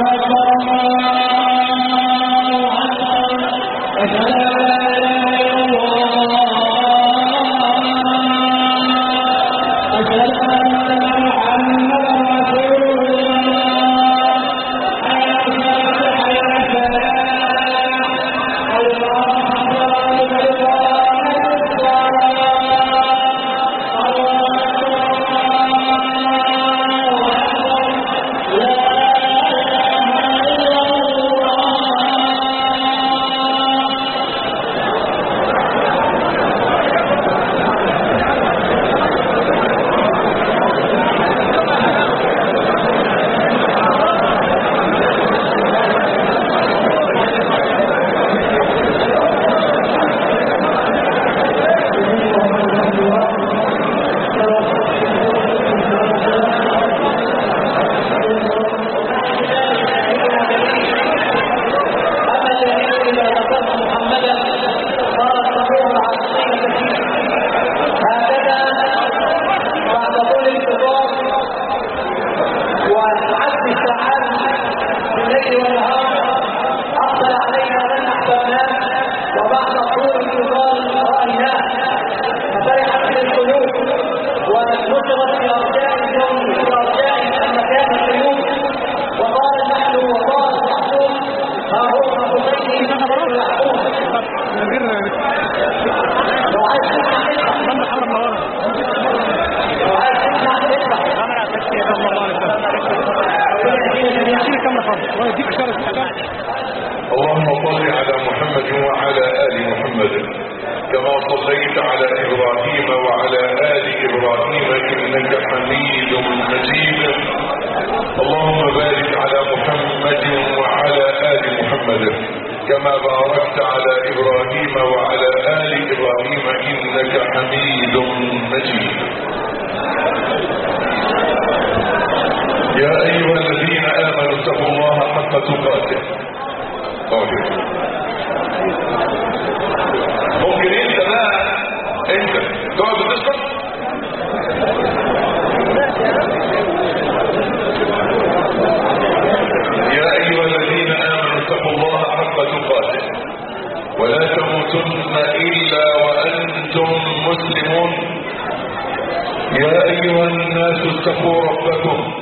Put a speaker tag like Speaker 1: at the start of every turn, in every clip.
Speaker 1: اللهم صل على محمد وعلى آل محمد كما صليت على إبراهيم وعلى آل إبراهيم إنك حميد مجيد اللهم بارك على محمد وعلى آل محمد كما باركت على إبراهيم وعلى آل إبراهيم إنك حميد مجيد يا أيها الذين آمنوا اتقوا الله حق تقاته طيب. ممكن انت بقى انت تقعد تسكت يا ايها الذين امنوا اتقوا الله حق تقاته ولا تموتن الا وانتم مسلمون يا ايها الناس اتقوا ربكم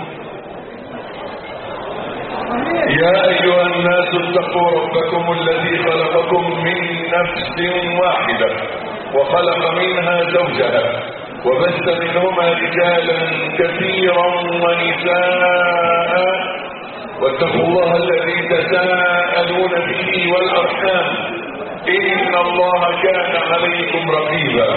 Speaker 1: يا أيها الناس اتقوا ربكم الذي خلقكم من نفس واحدة وخلق منها زوجها وبث منهما رجالا كثيرا ونساء واتقوا الله الذي تساءلون به والأرحام إن الله كان عليكم رقيبا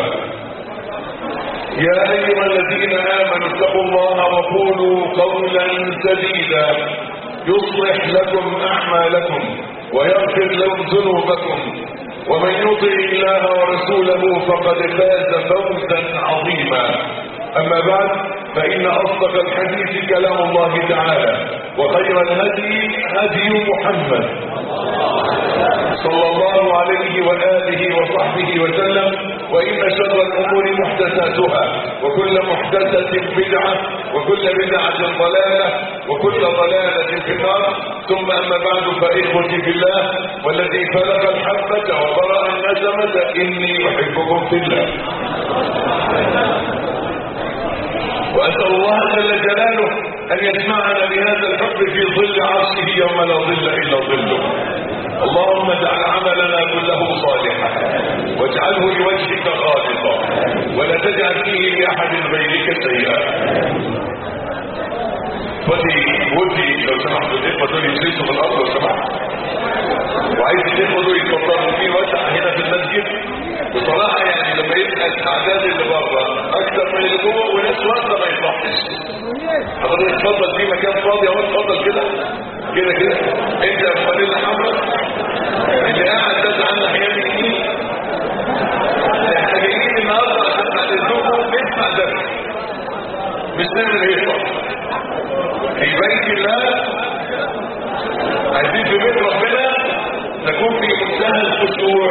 Speaker 1: يا أيها الذين آمنوا اتقوا الله وقولوا قولا سديدا يصلح لكم أعمالكم ويغفر لكم ذنوبكم ومن يطع الله ورسوله فقد فاز فوزا عظيما أما بعد فإن أصدق الحديث كلام الله تعالى وخير الهدي هدي محمد صلى الله عليه وآله وصحبه وسلم وإن شر الأمور محدثاتها وكل محدثة بدعة وكل بدعة ضلالة وكل ضلالة في النار ثم أما بعد فإخوتي في الله والذي فلق الحبة وبرأ النسمة إني أحبكم في الله وأسأل الله جل جلاله أن يجمعنا بهذا الحب في ظل عرشه يوم لا ظل إلا ظله اللهم اجعل عملنا كله صالحا واجعله لوجهك خالصا ولا تجعل فيه لأحد غيرك شيئا ودي ودي لو سمحت الاخوه دول يجلسوا في الارض لو سمحت وعايز الاخوه دول يتفضلوا في وسع هنا في المسجد بصراحه يعني لما يبقى الاعداد اللي بره اكثر من اللي جوه وناس واقفه ما يصحش حضرتك اتفضل في مكان فاضي اهو اتفضل كده كده كده انت يا فانيلا حمراء اللي قاعد ده عن ناحيه اليمين احنا جايين النهارده عشان نعتذركم نسمع درس مش نعمل هيصه في بيت الله عايزين في بيت ربنا نكون في منتهى الخشوع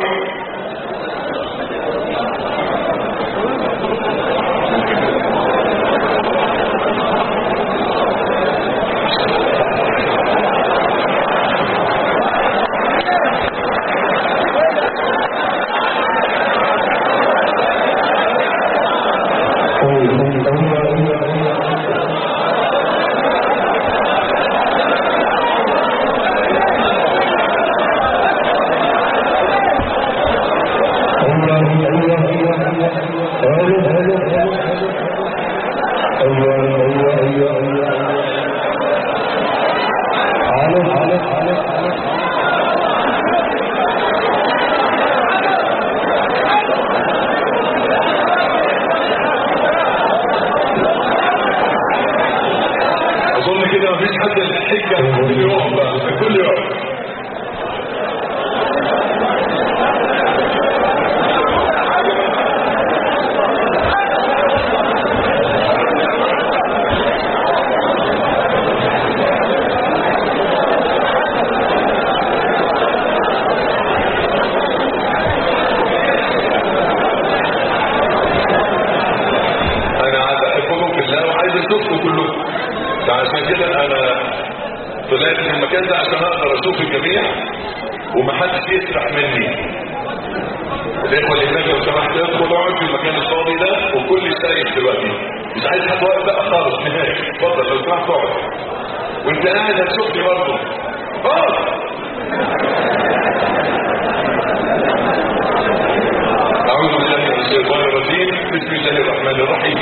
Speaker 1: الحجه كل يوم بقى كل يوم انا بحبكم في الله وعايز اشوفكم كلكم فعشان كده انا طلعت من المكان ده عشان اقدر اشوف الجميع ومحدش يسرح مني الاخوه اللي هناك لو سمحت ادخل اقعد في المكان الفاضي ده وكل سايق دلوقتي مش عايز حد واقف بقى خالص نهائي اتفضل لو سمحت اقعد وانت قاعد هتشوفني برضه اقعد أعوذ بالله من الشيطان الرجيم بسم الله الرحمن الرحيم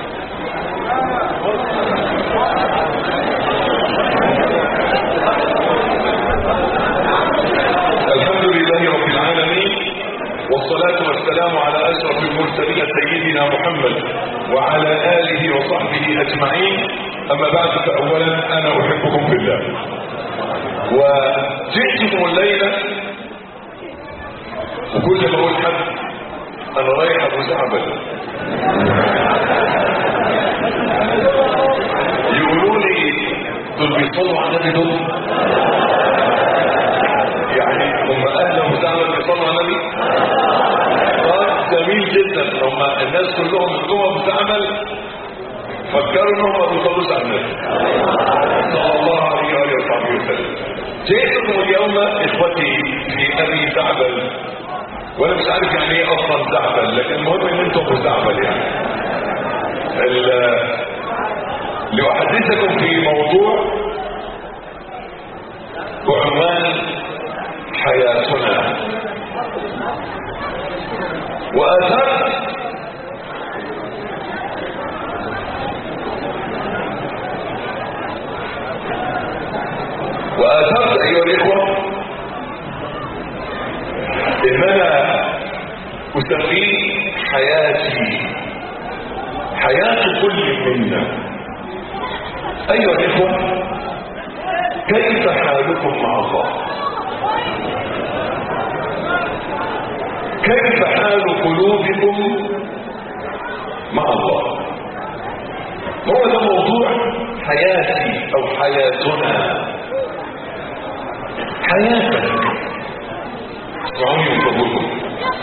Speaker 1: الحمد لله رب العالمين والصلاة والسلام على أشرف المرسلين سيدنا محمد وعلى آله وصحبه أجمعين أما بعد فأولا أنا أحبكم في الله وجئتكم الليلة وكل ما أقول حد انا رايح ابو زعبل يقولوا لي دول بيصلوا على النبي دول يعني هم اهل ابو زعبل بيصلوا على النبي اه جميل جدا هم الناس كلهم اللي جوه ابو زعبل فكروا انهم ما بيصلوش على النبي صلى الله عليه واله وصحبه وسلم جئتكم اليوم اخوتي في ابي زعبل وانا مش عارف يعني ايه اصلا زعبل لكن المهم ان انتم ابو زعبل يعني ال- لاحدثكم في موضوع بعنوان حياتنا واثرت واثرت ايها الاخوه ان انا اسميه حياتي حياة كل منا ايها الاخوة كيف حالكم مع الله كيف حال قلوبكم مع الله هو ده موضوع حياتي او حياتنا حياتك اسمعوني من فضلكم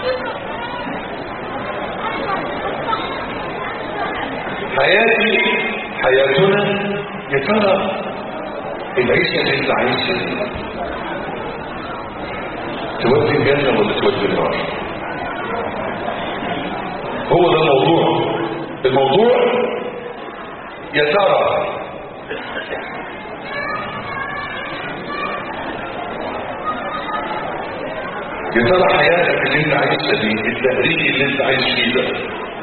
Speaker 1: حياتي حياتنا يا ترى العيشة اللي انت عايشها تودي الجنة ولا تودي النار هو ده الموضوع الموضوع يا ترى يا ترى حياتك اللي انت عايشها دي التهريج اللي انت عايش فيه ده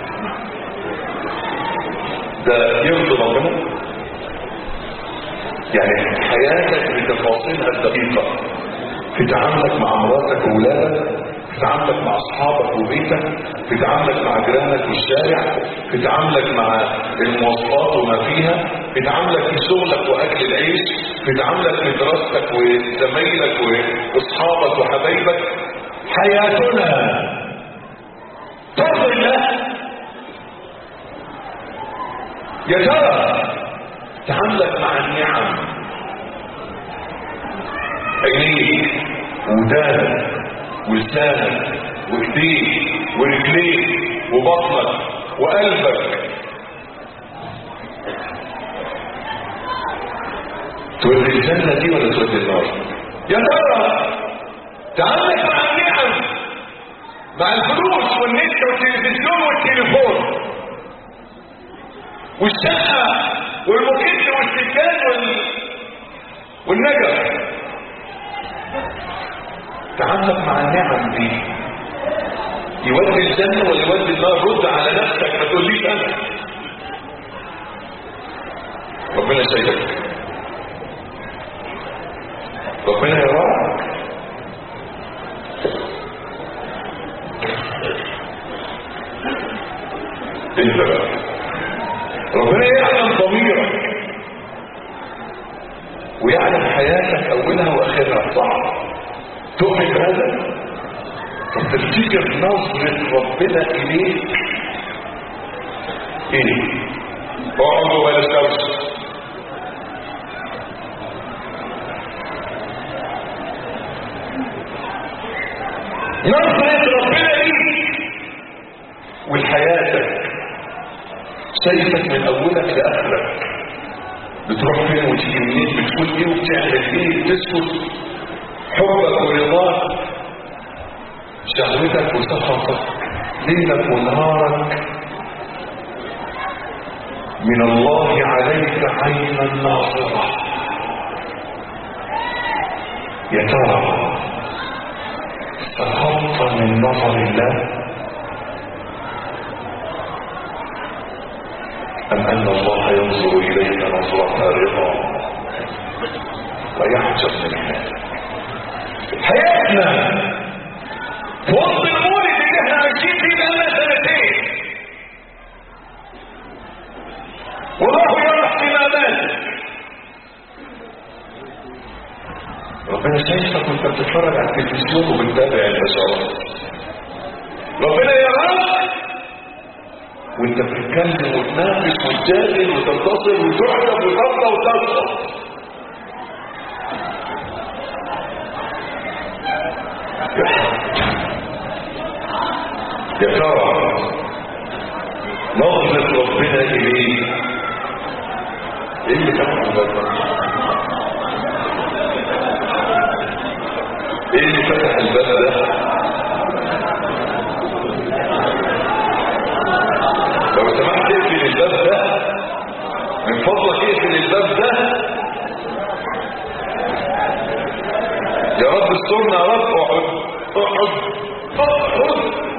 Speaker 1: ده يرضي ربنا يعني حياتك بتفاصيلها الدقيقة في تعاملك مع مراتك وولادك في تعاملك مع اصحابك وبيتك في تعاملك مع جيرانك والشارع في تعاملك مع المواصلات وما فيها في تعاملك في شغلك واكل العيش في تعاملك في دراستك وزمايلك واصحابك وحبايبك حياتنا ترضي الله يا ترى تعاملك مع النعم عينيك ودانك ولسانك وايديك ورجليك وبطنك وقلبك تودي الجنة دي ولا تودي النار يا ترى تعاملك مع النعم مع الفلوس والنت والتلفزيون والتليفون والشقة والمكت والسجاد وال... والنجف تعاملك مع النعم دي يودي الجنة ولا يودي النار رد على نفسك ما تقوليش انا ربنا يسعدك ربنا يراك انت بقى ربنا يعلم ضميرك ويعلم حياتك اولها واخرها صح تؤمن بهذا طب تفتكر نظرة ربنا اليك ايه اقعدوا بلا استوسط نظرة ربنا ليك ولحياتك شايفك من اولك لاخرك بتروح فين وتيجي منين بتقول ايه وبتعمل ايه بتسكت حبك ورضاك شهوتك وسخطك ليلك ونهارك من الله عليك عينا ناصرة يا ترى سخطت من نظر الله أم أن الله ينظر إليك نظرة رضا ويحجب من حياتك حياتنا في وسط المولد اللي احنا عايشين فيه بقالنا سنتين والله يرى احتمالات ربنا شايفك وانت بتتفرج على التلفزيون وبتتابع البشرات ربنا يراك وانت بتتكلم وتناقش وتجادل وتنتصر وتعجب وترضى وترضى يا ترى نظرة ربنا إليه إيه اللي كان عندك إيه اللي فتح الباب ده لو سمحت اقفل الباب ده من فضلك اقفل الباب ده يا رب استرنا يا رب اقعد اقعد اقعد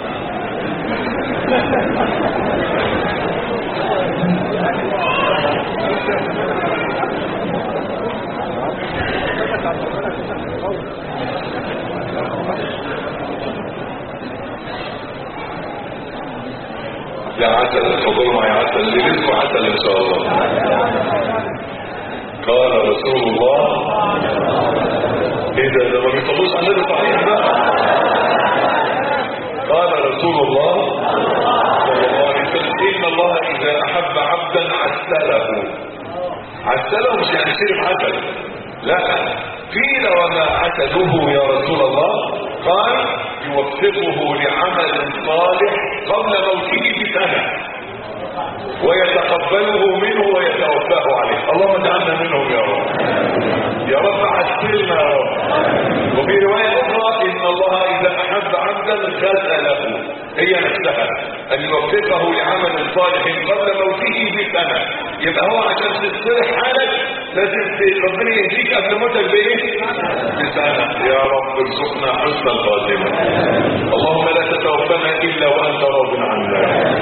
Speaker 1: يا عسل اتفضلوا معي عسل اللي رزقه عسل ان شاء الله قال رسول الله ايه ده ده ما بيصلوش على النبي صحيح بقى قال رسول الله صلى الله عليه وسلم ان الله اذا احب عبدا عسله عسله مش يعني شرب عسل لا قيل وما عسله يا رسول الله قال يوفقه لعمل صالح قبل موته بسنه ويتقبله منه ويتوفاه عليه اللهم اجعلنا منهم يا رب يا رب عسلنا يا رب وفي رواية أخرى إن الله إذا أحب عبدا غسله هي نفسها أن يوفقه لعمل صالح قبل موته بسنة يبقى هو عشان تصلح حالك لازم ربنا يهديك قبل موتك بإيه؟ بسنة يا رب ارزقنا حسن الخاتمة اللهم لا تتوفنا إلا وأنت راض عنا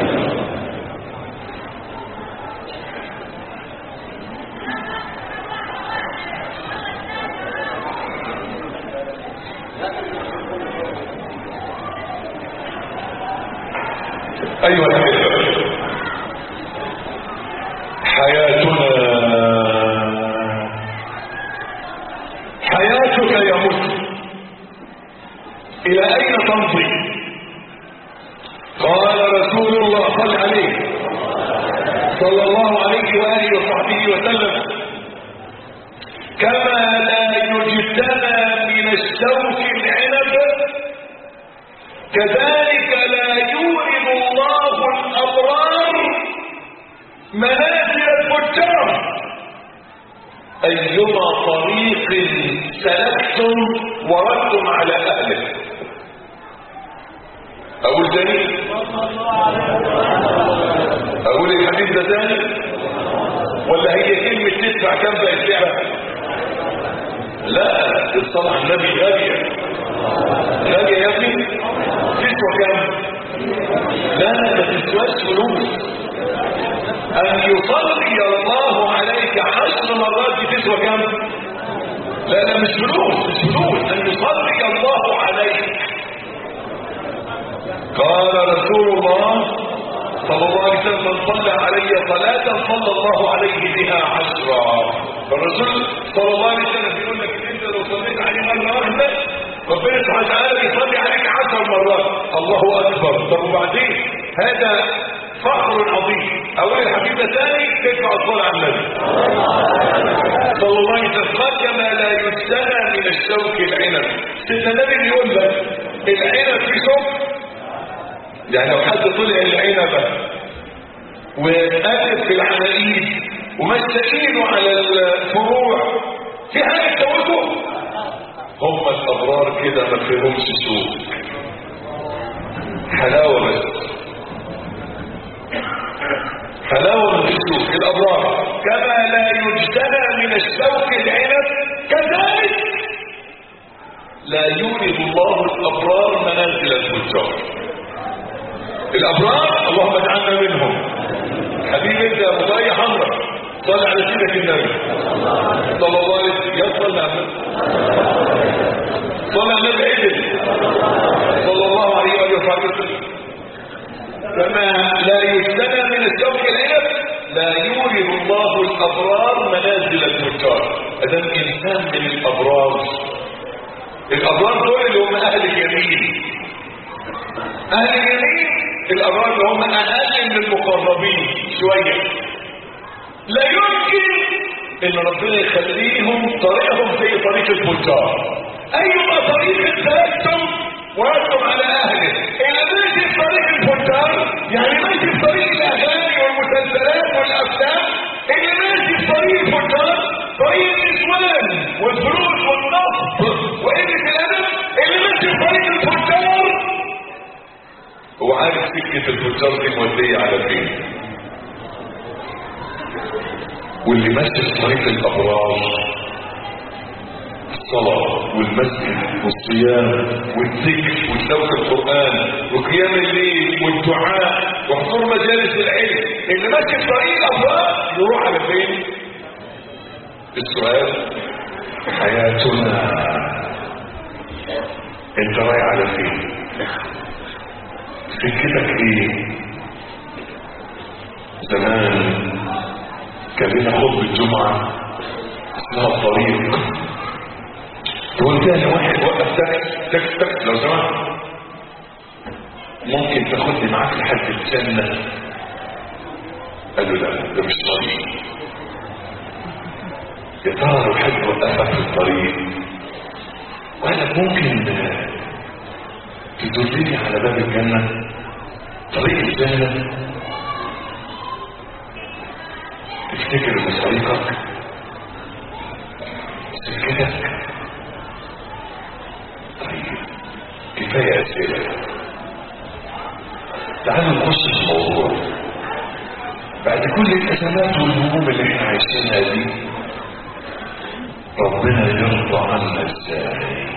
Speaker 1: أيها الأحبة حياتنا حياتك يا مسلم إلى أين تمضي قال رسول الله صل عليه صلى الله عليه وآله وصحبه وسلم كما لا يجتنى من الشوك العنب كذلك لا يورد الله الأبرار منازل الفجار أيما طريق سلكتم وردتم على أهله أقول تاني أقول الحديث ده تاني ولا هي كلمة تدفع كم بقت لعبة لا الصلاة على النبي غالية غالية يا ابني تسوى كم لا ما تسواش فلوس أن يصلي الله عليك عشر مرات دي تسوى كم لا لا مش فلوس مش فلوس أن يصلي الله عليك قال رسول الله صلى الله عليه وسلم من صلى علي صلاة صلى الله عليه بها عشرا فالرسول صلى الله عليه وسلم بيقول لك ان انت لو صليت عليه مره واحده ربنا سبحانه وتعالى بيصلي عليك عشر مرات الله اكبر طب وبعدين هذا فخر عظيم اول الحديث الثاني تدفع الصلاه على النبي صلى الله عليه وسلم قال كما لا يجتنى من الشوك العنب سيدنا النبي بيقول لك العنب في شوك يعني لو حد طلع العنبه وقلب في العناقيد ومشى ايده على الفروع في حاجه تسوته هم الابرار كده ما فيهمش سوق حلاوه بس حلاوه من السوق الابرار كما لا يجتنى من الشوك العنب كذلك لا يولد الله الابرار منازل الفجار الابرار اللهم اجعلنا منهم حبيبي انت يا ابو ضيع حمرا صلى على سيدك النبي صلى الله عليه وسلم يا صلى على النبي صلى على النبي عدل صلى الله عليه واله وصحبه وسلم كما لا يجتنى من الشوك العنب لا يورد الله الابرار منازل الفجار ادم انسان من الابرار الابرار دول اللي هم اهل اليمين اهل اليمين الابرار اللي هم اقل من المقربين شويه لا يمكن ان ربنا يخليهم طريقهم زي طريق الفجار ايما طريق سلكتم وانتم على اهله اللي ماشي في طريق الفجار يعني ماشي في طريق الاغاني والمسلسلات والافلام اللي ماشي في طريق الفجار طريق النسوان والفلوس والنصب وقله الادب اللي ماشي في طريق الفجار هو عارف سكه الفجار دي موديه على فين واللي ماشي في طريق الابرار الصلاة والمسجد والصيام والذكر وتلاوة القرآن وقيام الليل والدعاء وحضور مجالس العلم اللي ماشي في طريق الأبرار يروح على فين؟ السؤال حياتنا انت رايح على فين؟ سكتك ايه؟ زمان كان لنا خطبة جمعة اسمها الطريق تقول تاني واحد وقف تاكس تاكس تاكس لو سمحت ممكن تاخدني معاك لحد الجنة قال له لا ده مش طريق يا ترى لو حد وقفك في الطريق وانا ممكن تدلني على باب الجنة طريق الجنة تفتكر ان طريقك سكتك طيب كفاية أسئلة تعالوا نخش في الموضوع بعد كل الأزمات والهموم اللي احنا عايشينها دي ربنا يرضى عنا ازاي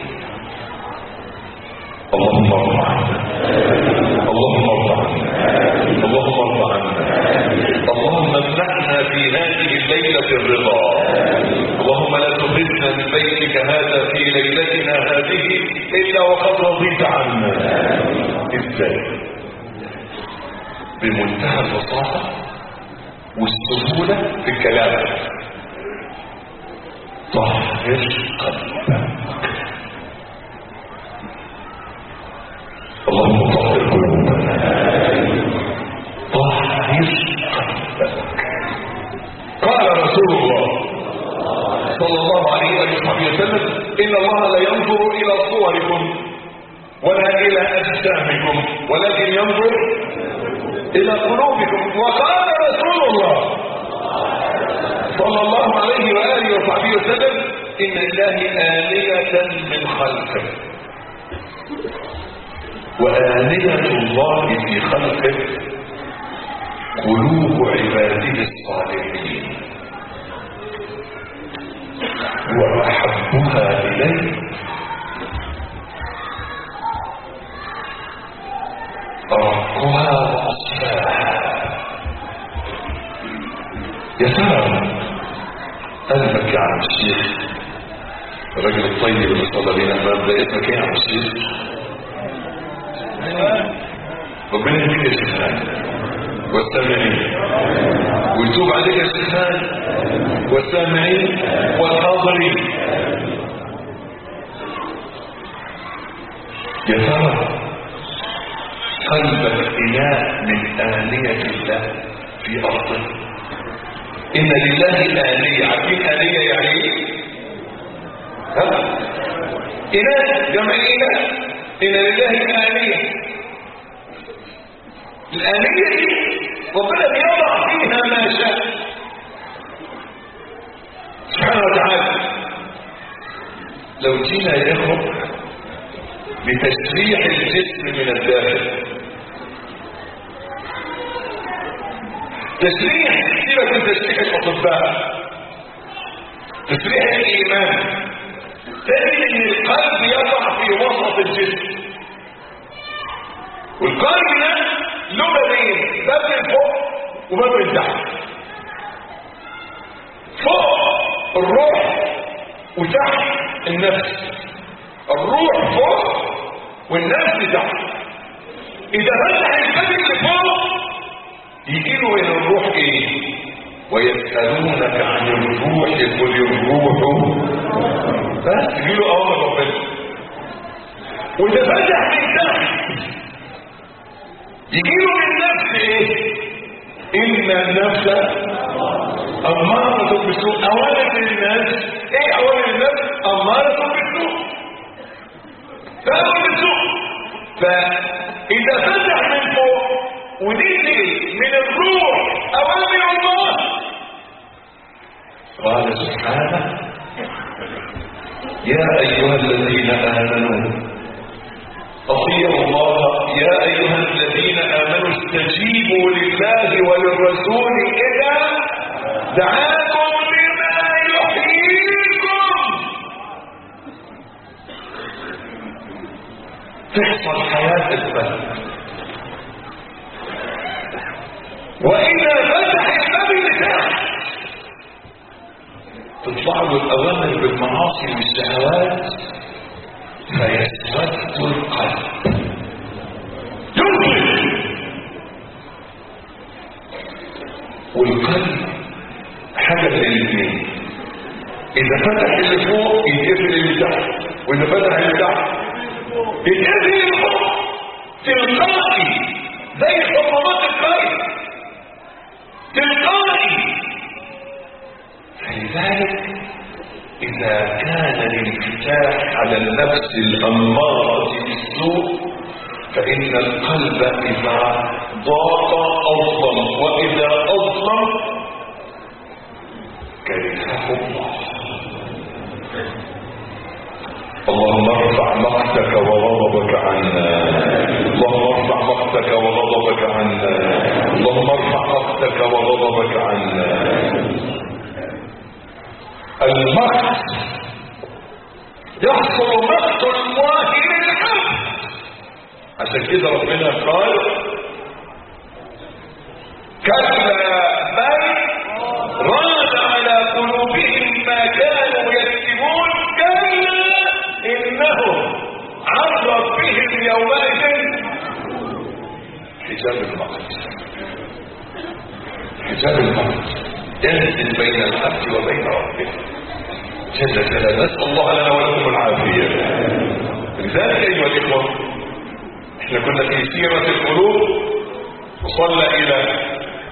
Speaker 1: اللهم ارضى عنا اللهم ارضى عنا اللهم ارضى عنا اللهم امنحنا في هذه الليلة الرضا اللهم لا تخرجنا من بيتك هذا في ليلتنا هذه إلا وقد رضيت عنا ازاي بمنتهى البساطة والسهولة في الكلام طهر قلبك اللهم طهر قلوبنا طهر قلبك قال رسول الله صلى الله عليه وصحبه وسلم ان الله لا ينظر الى صوركم ولا الى اجسامكم ولكن ينظر الى قلوبكم وقال رسول الله صلى الله عليه واله وصحبه وسلم ان الله آلية من خلقه وآلية الله في خلقه قلوب عباده الصالحين وأحبها إليه أرقها وأصفاها يا ترى قلبك يا عم الشيخ الراجل الطيب اللي صلى بينا الباب ده اسمك ايه يا عم الشيخ؟ ربنا يهديك يا شيخ والسامعين ويتوب عليك يا سبحان والسامعين والحاضرين يا ترى قلبك إناء من آنية الله في أرضه إن لله آنية عارفين آنية يعني إيه؟ ها؟ إناء جمع إناء إن لله آنية الآنية دي ربنا بيضع فيها ما شاء سبحانه وتعالى لو جينا يا إخوة بتشريح الجسم من الداخل تشريح سيبك من تشريح الأطباء تشريح الإيمان تجد أن القلب يقع في وسط الجسم والقلب ده له بابين باب من فوق وباب من تحت فوق الروح وتحت النفس الروح فوق والنفس تحت اذا فتح الباب اللي فوق يجي له الى الروح ايه ويسالونك عن الروح قل الروح بس يجي له اوامر ربنا واذا فتح من تحت يجي له من النفس ايه ان النفس اماره بالسوء اوامر الناس ايه اوامر الناس اماره بالسوء فامر بالسوء فاذا فتح من فوق ونزل من الروح اوامر الله قال سبحانه يا ايها الذين امنوا اطيعوا الله يا ايها الذين امنوا استجيبوا لله وللرسول اذا دعاكم لما يحييكم تحصل حياه القلب واذا فتح الباب اللي تحت تطلع له الاوامر بالمعاصي والشهوات فيسود القلب ينزل والقلب حاجه من الاثنين اذا فتح اللي فوق يتقفل اللي تحت واذا فتح اللي تحت يتقفل اللي فوق تلقائي زي حمامات القلب تلقائي فلذلك إذا كان الانفتاح على النفس الأمارة بالسوء فإن القلب إذا ضاق أظلم وإذا أظلم كرهه الله اللهم ارفع مقتك وغضبك عنا اللهم ارفع مقتك وغضبك عنا اللهم ارفع مقتك وغضبك عنا المقت يحصل مقت الله للعبد عشان كده ربنا قال كلا بل ران على قلوبهم ما كانوا يكسبون كلا انهم عن ربهم يومئذ حجاب المقت حجاب المقت ينزل بين العبد وبين ربه جل جلاله نسال الله لنا ولكم العافيه لذلك ايها الاخوه احنا كنا في سيره القلوب وصلنا الى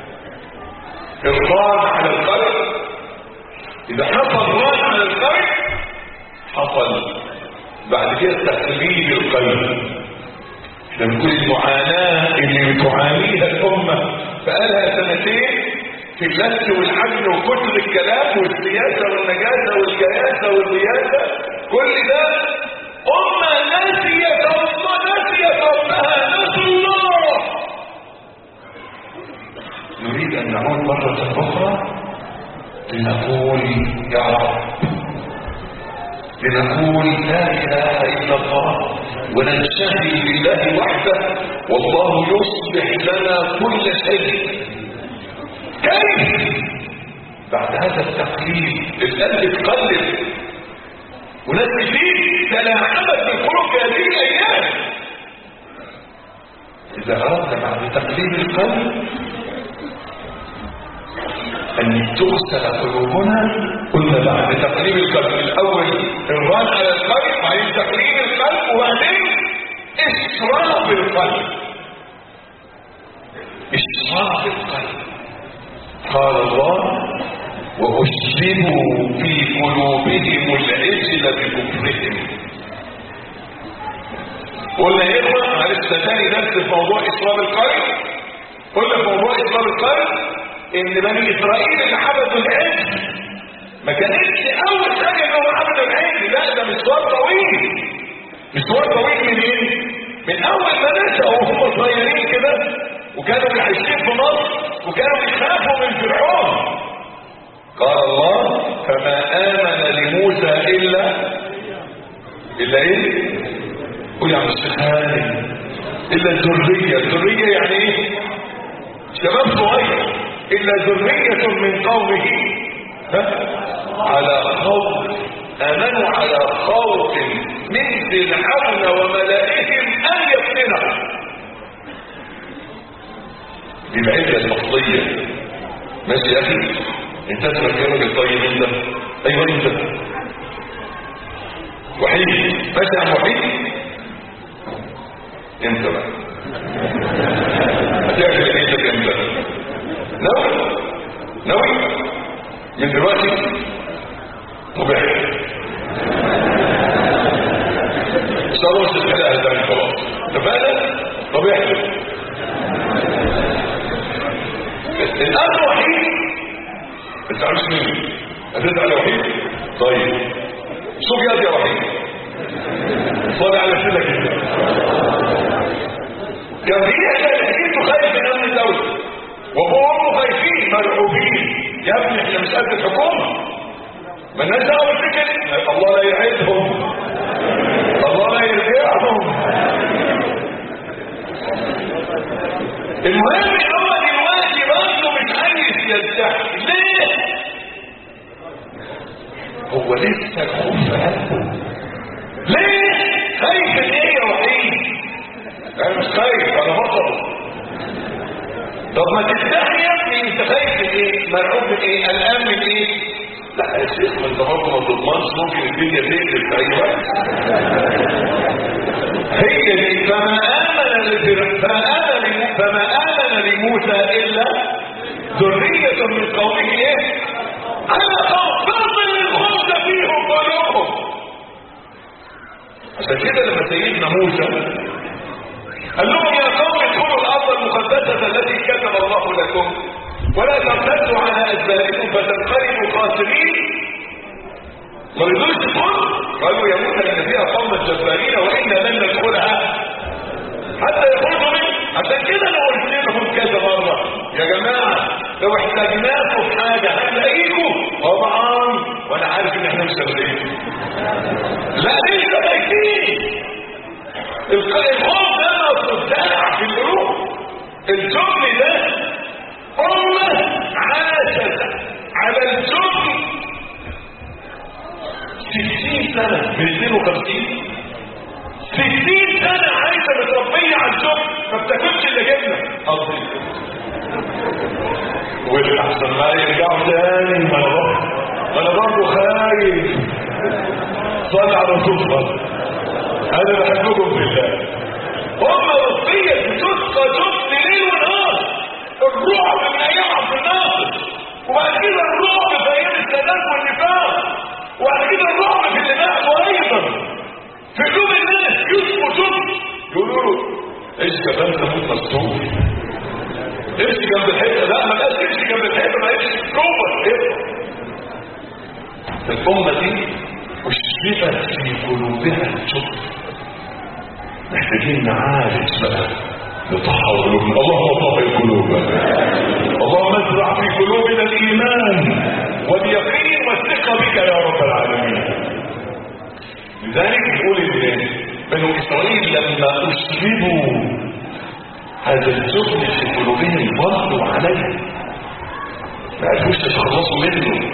Speaker 1: الران على القلب اذا حصل ران على القلب حصل بعد كده تقليد القلب احنا بنقول المعاناه اللي بتعانيها الامه بقالها سنتين في اللت والحجم وكتر الكلام والسياسة والنجاسة والكياسة والرياسة كل ده أمة ناسية الله ناسية ربها نسوا الله نريد أن نعود مرة أخرى لنقول يا رب لنقول لا إله إلا الله وننشهد بالله وحده والله يصلح لنا كل شيء كيف بعد هذا التقليد القلب تقلب وناس كتير تلاعبت بالقلوب في هذه الايام اذا اردنا بعد تقليد القلب ان تغسل قلوبنا قلنا بعد تقليب القلب الاول الران على القلب بعدين تقليب القلب وبعدين اسراف القلب اسراف القلب قال الله وأشربوا في قلوبهم العجل بكفرهم قلنا يا اخوة معلش ده تاني درس في موضوع اسرار القلب قلنا في موضوع اسرار القلب ان بني اسرائيل اللي عبدوا العجل ما كانتش اول حاجه انهم عبدوا العجل لا ده مشوار طويل مشوار طويل من ايه؟ من اول ما نشأوا وهم صغيرين كده وكانوا عايشين في مصر وكانوا بيخافوا من فرعون قال الله فما آمن لموسى إلا إلا إيه؟ قول يا عم الشيخ هاني إلا الذرية الذرية يعني إيه؟ شباب صغير إلا ذرية من قومه ها؟ على خوف آمنوا على خوف من فرعون وملائهم أن يفتنهم دي العلة الأصلية ماشي يا أخي انت اسمك يا راجل طيب انت ايوه انت وحيد ماشي يا عم وحيد انت بقى هتعمل ايدك انت ناوي ناوي من دلوقتي طب احنا صلوات الحلقه ده خلاص اتفقنا طب احنا الأمر وحيد انت عارف مين هتزعل يا وحيد طيب شوف يد يا وحيد صلي على سيدك انت كان في احنا حكيته خايف من امن الدوله وابوه وامه خايفين مرعوبين يا ابني احنا مش قد الحكومه ما الناس دعوه بالفكر الله لا يعيدهم الله لا يرجعهم المهم هو دلوقتي برضه مش عايز يلتحق ليه؟ هو لسه الخوف في قلبه ليه؟ خايف من ايه يا وحيد؟ انا مش خايف انا بطل طب ما تستحي يا ابني انت خايف من ايه؟ مرعوب من ايه؟ قلقان من ايه؟ لا يا شيخ ما انت برضه ما تضمنش ممكن الدنيا تقلب في اي وقت هي دي فما امن لفر- فما امن فما امن لموسى الا ذريه من قومه ايه؟ على خوف فضل الخوف فيهم قلوبهم عشان كده لما سيدنا موسى قال لهم يا قوم ادخلوا الارض المقدسه التي كتب الله لكم ولا ترتدوا على ادباركم فتنقلبوا خاسرين ما رضوش يدخلوا قالوا يا موسى ان فيها قوم جبارين وانا لن ندخلها حتى يخرجوا منه عشان كده انا قلت لهم كذا مره يا جماعه لو احتاجناكم في حاجه هنلاقيكم طبعا وانا عارف ان احنا مش هنلاقيكم لا لسه خايفين الق- الخوف ده مصدع في القلوب الجبن ده أمة عاشت على الجبن ستين سنة من 52 ستين سنة عايشة متربية على الجبن ما بتاكلش الا جبنة قصدي والأحسن ما يرجعوا تاني ما أنا برضه ما أنا برضه خايف صلي على رسول الله انا بحبكم في الله هم وصية بتسقى جبن ليل ونهار الرعب من ايام عبد الناصر وبعد كده الرعب في ايام السادات والنفاق وبعد كده الرعب في اللي بعده ايضا في قلوب الناس يسقوا جبن يقولوا له ايش كمان تموت مستور امشي جنب الحيطه لا ما بقاش امشي جنب الحيطه ما امشي جوه الحيطه الامه دي اشربت في قلوبها الجبن محتاجين نعالج بقى نطهر قلوبنا اللهم طهر قلوبنا اللهم ازرع في قلوبنا الايمان واليقين والثقه بك يا رب العالمين لذلك يقول ان بنو اسرائيل لما اشربوا هذا الجبن في قلوبهم ضلوا عليه ما عرفوش يتخلصوا منه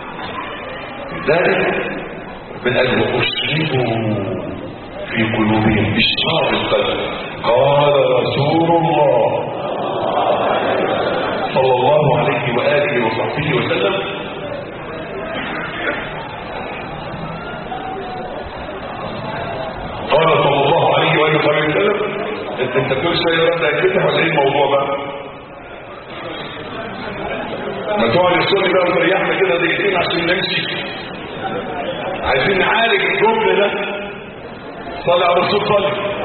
Speaker 1: لذلك من أجل أشربوا في قلوبهم إشراق القلب قال رسول الله صلى الله عليه وآله وصحبه وسلم قال صلى الله عليه وآله وصحبه وسلم انت انت كل شوية رد يتفتح ولا ايه الموضوع بقى؟ ما تقعد الصبح بقى وتريحنا كده دقيقتين عشان نمشي عايزين نعالج الجمل ده صلي على الرسول صلي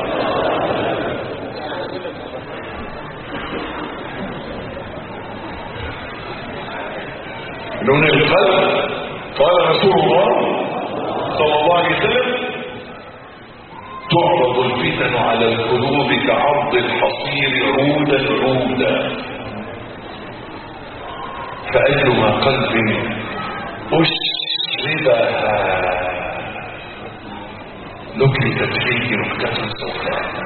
Speaker 1: من القلب قال رسول الله صلى الله عليه وسلم تعرض الفتن على القلوب كعرض الحصير عودا عودا فأيما قلب أشربها نكتت فيه نكتة سوداء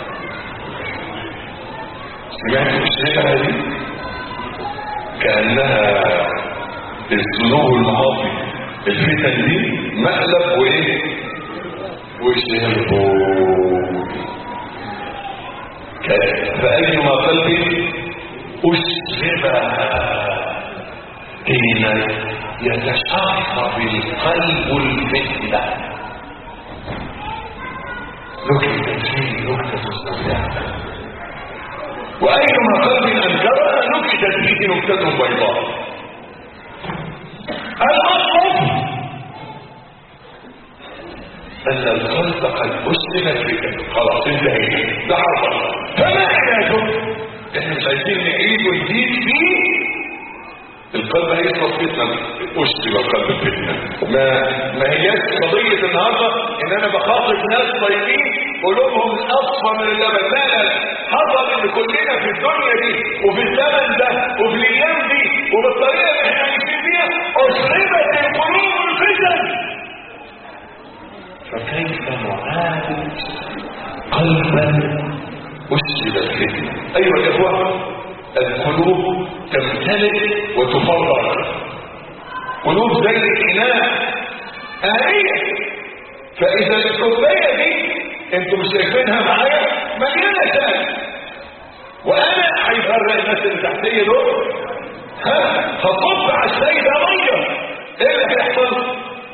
Speaker 1: سمعت أشربها دي كأنها الذنوب الماضي الفتن دي مقلب وايه وشربوا فأيما قلب أشربها حين يتشعر بالقلب الفتنة نكتت فيه نكتة سوداء وأيما قلب أنكرها نكتت فيه نكتة بيضاء الأصل أن القلب قد أسلمت بك خلاص انتهينا ده حرفا فما علاجه؟ احنا مش عايزين نعيد ونزيد فيه القلب هيصل فتنة أسلم القلب الفتنة ما ما هياش قضية النهاردة إن أنا بخاطب ناس طيبين قلوبهم أصفى من اللبن لا لا حصل إن كلنا في الدنيا دي وفي الزمن ده وفي الأيام دي وبالطريقة اللي احنا عايشين فيها أسلمت القلوب الفتن فكيف نعالج قلبا أسلم الفتنة أيها الإخوة القلوب تمتلئ وتفرغ قلوب زي الإناء آلية فإذا الكوباية دي انتوا مش شايفينها معايا مليانة شاي وأنا هيفرق الناس اللي تحتية دول ها هصب على الشاي ده مية ايه اللي هيحصل؟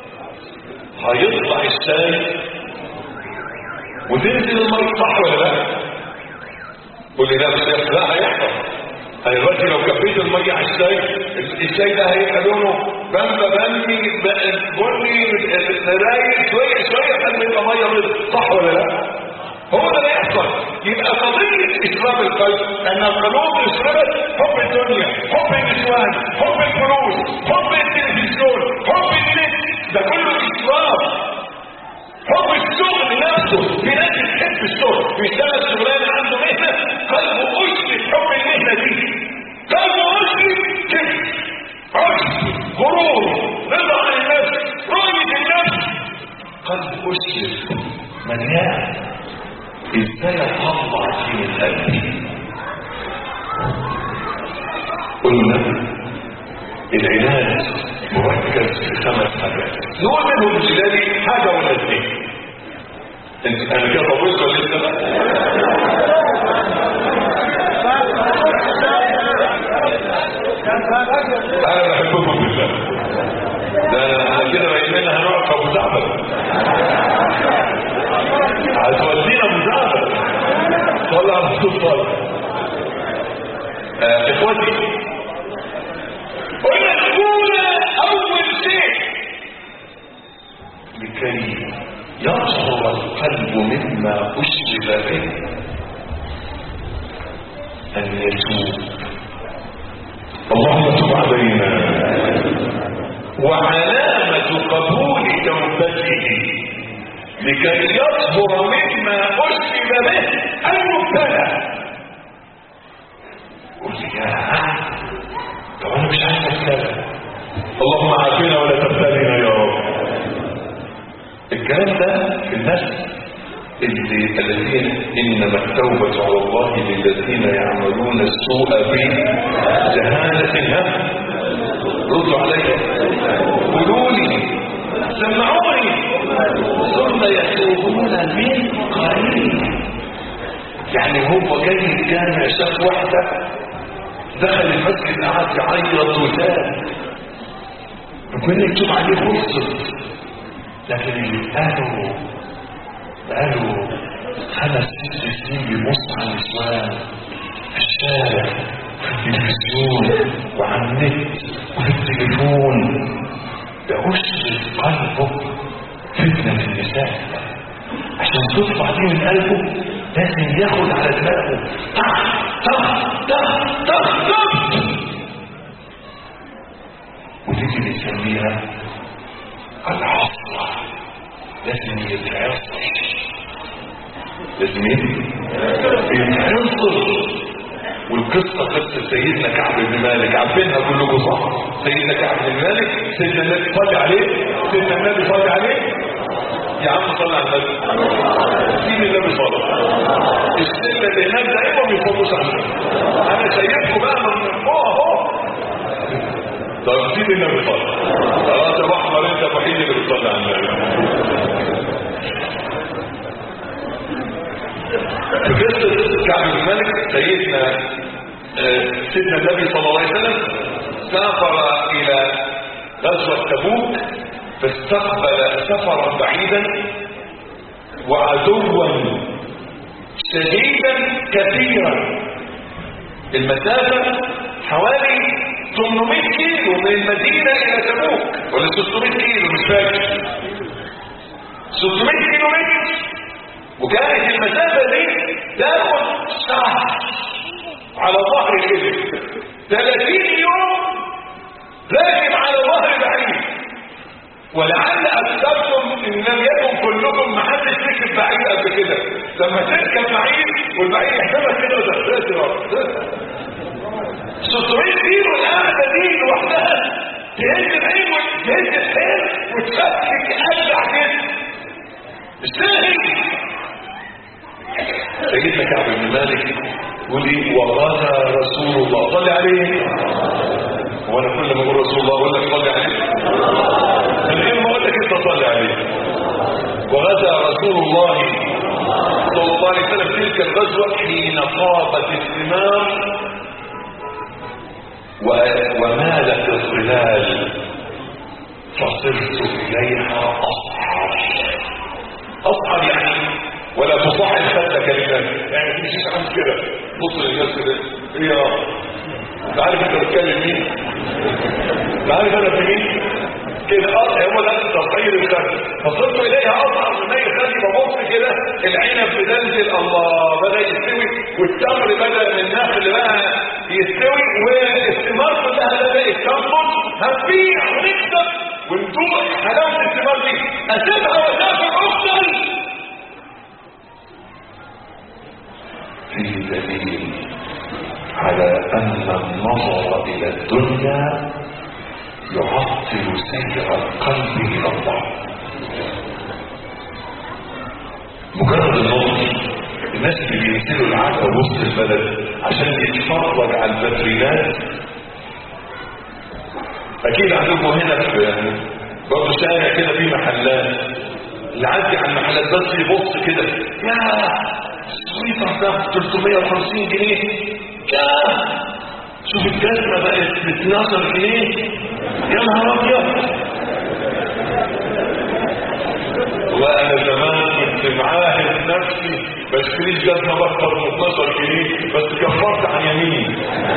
Speaker 1: هيطلع الشاي وتنزل المية صح ولا لا؟ قول لي لا مش هيحصل لا هيحصل انا دلوقتي لو كبيت الميه على الشاي الشاي ده هيبقى لونه بامبا بامبي بني رايق شويه شويه لحد ما يبقى ميه بيض صح ولا لا؟ هو ده اللي يحصل يبقى قضيه اشراب القلب ان القلوب اشربت حب الدنيا حب النسوان حب الفلوس حب التلفزيون حب النت ده كله اشراف حب الشغل نفسه في ناس بتحب الشغل بيشتغل شغلانه عنده مهنه قلبه اشرب حب المهنه دي قلبه اشرب كده عشق غرور رضا عن النفس رؤيه النفس قلب اشرب مليان ازاي اطلع دي من قلبي قلنا العلاج مركز في خمس حاجات نقول منهم الجدالي حاجة ولا اثنين انت انا كده طولت ولا لسه انا بحبكم بالله ده احنا كده بقينا هنقف ابو زعبل هتودينا ابو زعبل صلى على الرسول صلى اخواتي قلنا الاولى اول شيء لكي يطهر القلب مما اشرب به ان يتوب اللهم تب علينا وعلامة قبول توبته لكي يطهر مما أشرب به المبتلى قل لي يا طب انا مش عايز اتكلم اللهم عافنا ولا تبتلينا يا رب الكلام ده في الناس اللي الذين انما التوبه على الله للذين يعملون السوء بجهاله ها ردوا علي قولوا لي سمعوني ثم يتوبون من قريب يعني هو جاي الجامع شاف واحده دخل المسجد قعد يعيط وزاد ربنا يكتب عليه خلصت لكن اللي قالوا بقاله خمس ست سنين بيبص على النسوان في الشارع في التلفزيون وعلى النت وفي التليفون بأشرف قلبه فتنة النساء عشان تطلع دي من قلبه لازم ياخد على دماغه طخ طخ طخ طخ طخ ودي اللي بنسميها العصر لازم يتعصر لازم يتعصر والقصة قصة سيدنا كعب بن مالك عارفينها كلكم صح سيدنا كعب بن مالك سيدنا النبي صلي عليه سيدنا النبي صلي عليه يا عم صلي على النبي سيدنا النبي صلى السنة اللي هناك دائما ما بيصلوش على النبي انا شايفكم بقى من فوق اهو طب سيدنا النبي صلى خلاص يا احمر انت الوحيد اللي بتصلي على النبي في قصة كعب بن مالك سيدنا آه، سيدنا النبي صلى الله عليه وسلم سافر إلى غزوة تبوك فاستقبل سفرا بعيدا وعدوا شديدا كثيرا المسافة حوالي 800 كيلو من المدينة إلى تبوك ولا 600 كيلو مش فاكر 600 كيلو متر وكانت المسافة دي تاخد شهر على ظهر الإبل 30 يوم راكب على ظهر بعيد ولعل أكثركم إن لم يكن كلكم محدش ركب بعيد قبل كده لما تركب بعيد والبعيد يحسبك كده وتحسبك 600 كيلو القعدة دي لوحدها تهز العين وتهز الحيل وتفكك أجدع كده ازاي سيدنا كعب بن مالك يقول لي وغزا رسول الله صلي عليه وانا كل ما اقول رسول الله اقول لك صلي عليه من غير ما اقول لك انت صلي عليه وغزا رسول الله صلى الله عليه وسلم تلك الغزوه حين طابت الثمار و- ومالت الظلال فصرت اليها اصعر اصعر يعني ولا تصحح خدك للناس يعني تمشيش عن كده بص للناس كده ايه يا انت عارف انت بتتكلم مين انت عارف انا في مين كده اه هو ده تصحيح الخد فصرت اليها اصعر من اي خد ببص كده العنب بدلدل الله بدا يستوي والتمر بدا من النخل بقى يستوي والثمار كلها بدات تنضج هنبيع ونكسب وندوق حلاوه الثمار دي اسيبها واسافر افضل في دليل على أن النظر إلى الدنيا يعطل سير القلب إلى الله مجرد النظر الناس اللي بينزلوا العجل وسط البلد عشان يتفرج على البدريات أكيد عندكم هنا في برضه شارع كده في محلات اللي عدي على المحلات بس يبص كده يا سويتر ده 350 جنيه يا شوف الجزمه بقت ب 12 جنيه يا نهار ابيض وانا زمان كنت معاهد نفسي بشتريش جزمه باكتر من 12 جنيه بس كفرت عن يميني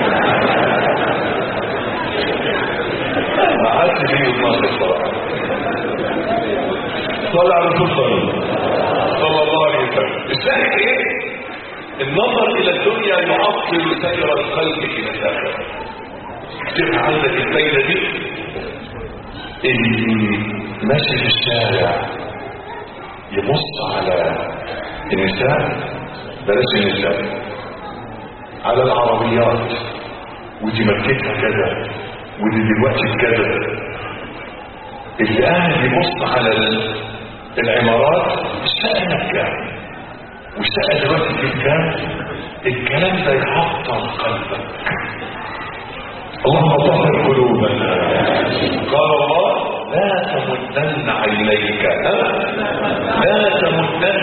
Speaker 1: ما عادش فيه 12 صراحه صلى على رسول الله صلى الله عليه وسلم الشاهد ايه النظر الى الدنيا يعطل سير القلب الى الاخره اكتبها عندك الليله دي اللي ماشي في الشارع يبص على النساء بلاش النساء على العربيات ودي ماركتها كذا ودي دلوقتي كذا اللي قاعد يبص على ال- العمارات الشقه بكام والشقه دلوقتي بكام الكلام ده يعطل قلبك اللهم طهر قلوبنا قال الله لا تمدن عينيك ها؟ لا تمدن عينيك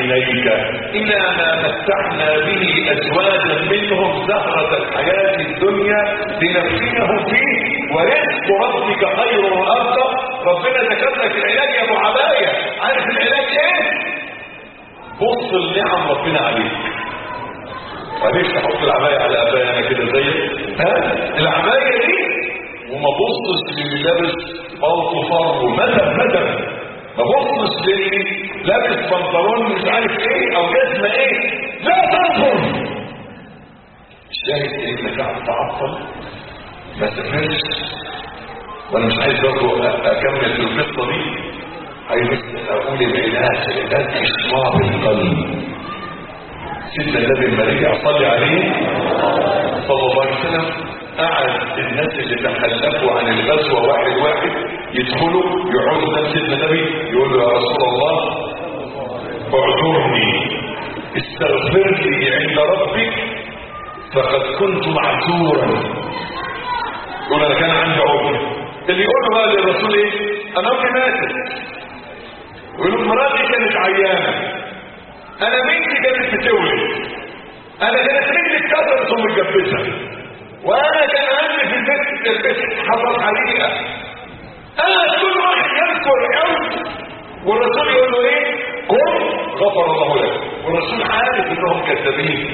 Speaker 1: عينيك إلى ما متعنا به أزواجا منهم زهرة الحياة الدنيا لنفتنهم فيه ورزق ربك خير وأبقى ربنا ذكر لك العلاج يا أبو عباية عارف العلاج إيه؟ بص النعم ربنا عليك معلش احط العباية على قباية انا كده زيك ها العباية دي وما بصش للي لابس بلطو فر ومدى مدى ما بصش للي لابس بنطلون مش عارف ايه او جزمة ايه لا تنظر الشاهد انك قاعد تعطل ما سافرش وانا مش عايز برضه اكمل في القصه دي عايز اقول العلاج العلاج اشراب القلب سيدنا النبي لما رجع صلي عليه صلى الله عليه وسلم قعد الناس اللي تخلفوا عن الغزوه واحد واحد يدخلوا يقعدوا قدام سيدنا النبي يقول له يا رسول الله اعذرني استغفر لي عند ربك فقد كنت معذورا يقول انا كان عندي عذر اللي يقول له بقى للرسول ايه انا امي ماتت ويقول له مراتي كانت عيانه انا بنتي كانت بتولد انا كانت رجلي اتكسرت ومتجبسه وانا كان عندي في البيت البيت حصل حريقه انا كل واحد يذكر يوم والرسول يقول له ايه قم غفر الله لك والرسول عارف انهم كذابين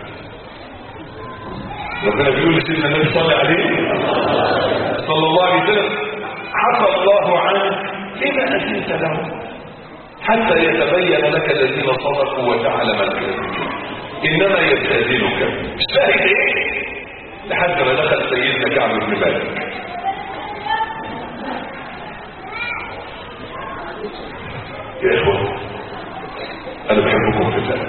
Speaker 1: ربنا بيقول لسيدنا النبي صلى عليه صلى الله عليه وسلم عفى الله عنك لما اذنت له حتى يتبين لك الذين صدقوا وتعلم الكاذبين انما يستاذنك الشاهد ايه لحد ما دخل سيدنا كعب بن مالك يا اخوه انا بحبكم في الله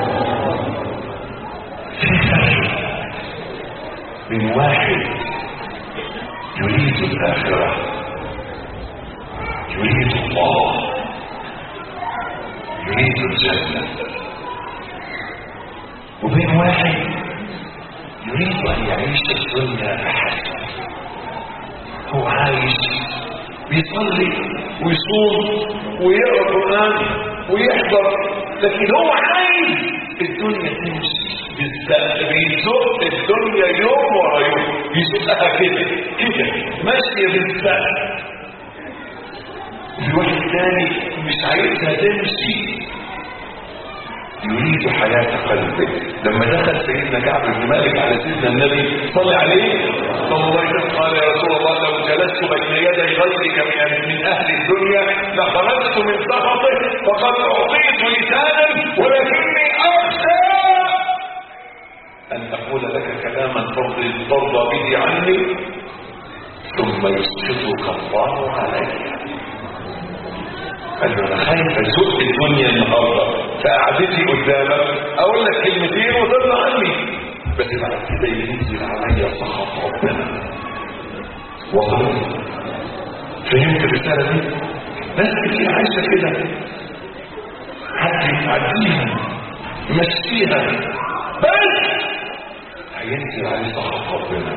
Speaker 1: في فرق من واحد يريد الاخره يريد الله يريد الجنة وبين واحد يريد أن يعيش الدنيا أحسن هو عايش بيصلي ويصوم ويقرا قرآن ويحضر لكن هو عايز الدنيا تمشي بالزق بيزق الدنيا يوم ورا يوم بيزقها كده كده ماشيه بالزق في واحد تاني مش عايزها تمشي يريد حياة قلبه لما دخل سيدنا كعب بن مالك على سيدنا النبي صلى عليه صلى الله عليه وسلم قال يا رسول الله لو جلست بين يدي غيرك من من اهل الدنيا لخرجت من سخطه فقد اعطيت لسانا ولكني اخشى ان اقول لك كلاما ترضي ترضى به عني ثم يسقطك الله علي قال له انا خايف ازق الدنيا النهارده فقعدتي قدامك اقول لك كلمتين وترضى عني بس بعد كده ينزل عليا سخط ربنا والله فهمت الرساله دي ناس كتير عايشه كده حد يعديها يمشيها بس هينزل عليه سخط ربنا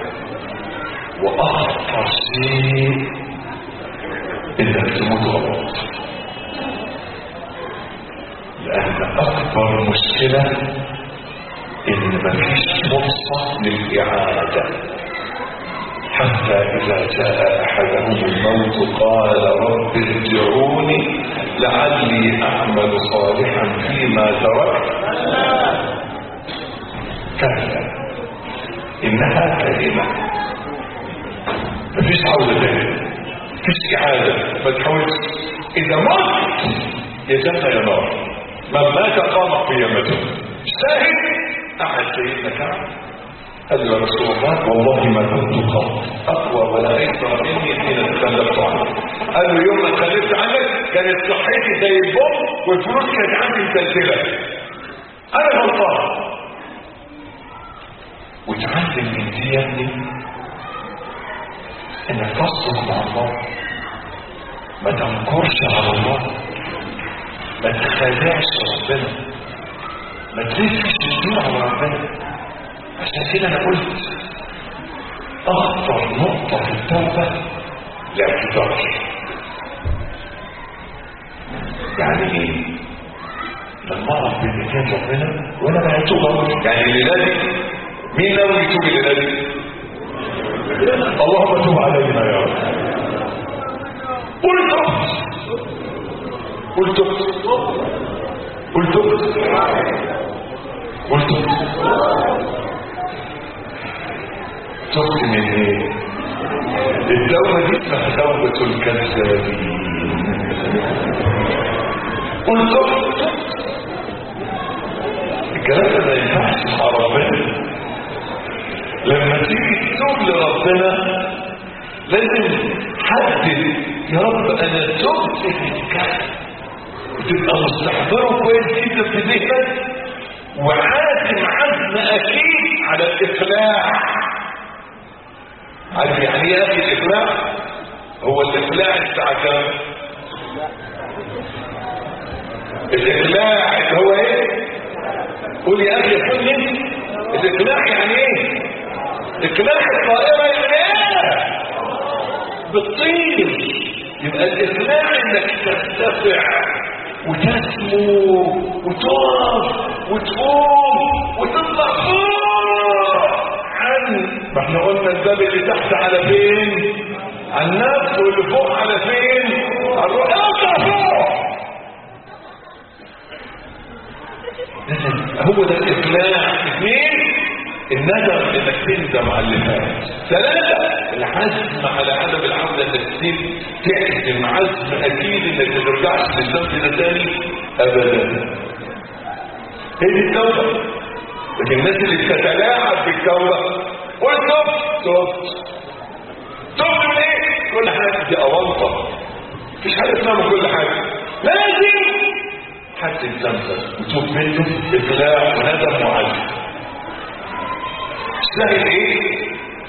Speaker 1: واخطر شيء انك تموت غلط لأن أكبر مشكلة إن مفيش فرصة للإعادة حتى إذا جاء أحدهم الموت قال رب ارجعوني لعلي أعمل صالحا فيما تركت كلا إنها كلمة مفيش عودة تاني مفيش إعادة ما تحاولش إذا مت يا جنة يا نار من مات قامت قيامته شاهد احد سيدنا كعب قال له يا رسول الله والله ما كنت قط اقوى ولا ايسر مني حين تخلفت عنك قال له يوم ما تخلفت عنك كانت صحتي زي البوم والفلوس كانت عندي متلتله انا غلطان وتعلم من دي يا ابني انك تصدق مع الله ما تنكرش على الله ما تخادعش ربنا ما تلفش الدور على ربنا عشان كده انا قلت اخطر نقطة في التوبة الاعتذار يعني ايه لما بين ايدين ربنا وانا بعتوبه يعني الليله دي مين ناوي يتوب الليله دي؟ اللهم تب علينا يا رب قل تبت قل تبت قل تبت قل تبت تبت من ايه؟ الدولة دي اسمها دولة الكذابين قل تبت الكلام ده ما ينفعش مع ربنا لما تيجي تتوب لربنا لازم حدد يا رب انا تبت من كذا وتبقى مستحضره كويس جدا في ذهنك وعازم عزم اكيد على الاقلاع عارف يعني ايه اخي الاقلاع هو الاقلاع بتاع كام الاقلاع اللي هو ايه قول يا اخي قول لي الاقلاع يعني ايه اقلاع الطائره يعني ايه بالطين يبقى الاقلاع انك ترتفع وتسمو وتقف وتقوم وتطلع فوق عن ما احنا قلنا الباب اللي تحت على فين على النفس واللي فوق على فين على الروح اطلع فوق هو ده الاقلاع اثنين الندم انك تندم على اللي فات ثلاثة العزم على عدم العودة انك تعزم عزم اكيد انك ما ترجعش للذنب ده تاني ابدا هي دي التوبة لكن الناس اللي بتتلاعب بالتوبة قول تبت تبت تبت من ايه؟ كل حاجة دي أونطة مفيش حاجة اسمها من كل حاجة لازم حد ذنبك وتوب منه إقلاع وندم وعزم سهل ايه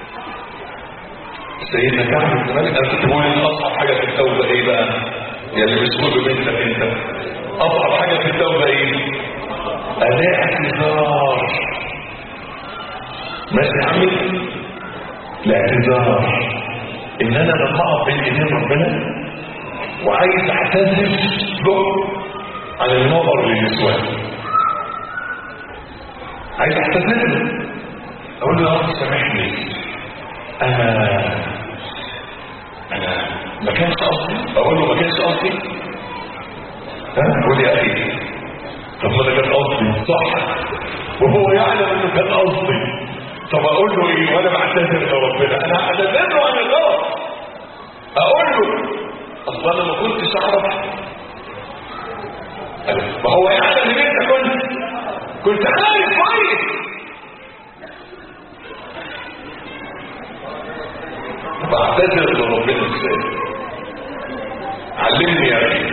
Speaker 1: سيدنا كعب بن مالك انا كنت بقول ان اصعب حاجه في التوبه ايه بقى يا اللي بتقول بنتك انت اصعب حاجه في التوبه ايه الاعتذار ماشي يا عمي الاعتذار ان انا لما اقف بين ايدين ربنا وعايز اعتذر له عن النظر للنسوان عايز اعتذر له اقول له يا رب سامحني انا انا ما كانش قصدي اقول له ما كانش قصدي ها قول يا اخي طب ما ده كان قصدي صح وهو يعلم انه كان قصدي طب اقول له ايه وانا بعتذر لربنا انا اعتذر له عن الغلط اقول له اصل انا ما كنتش اعرف ما هو يعلم ان انت كنت كنت عارف كويس بعتذر لربنا ازاي علمني يا اخي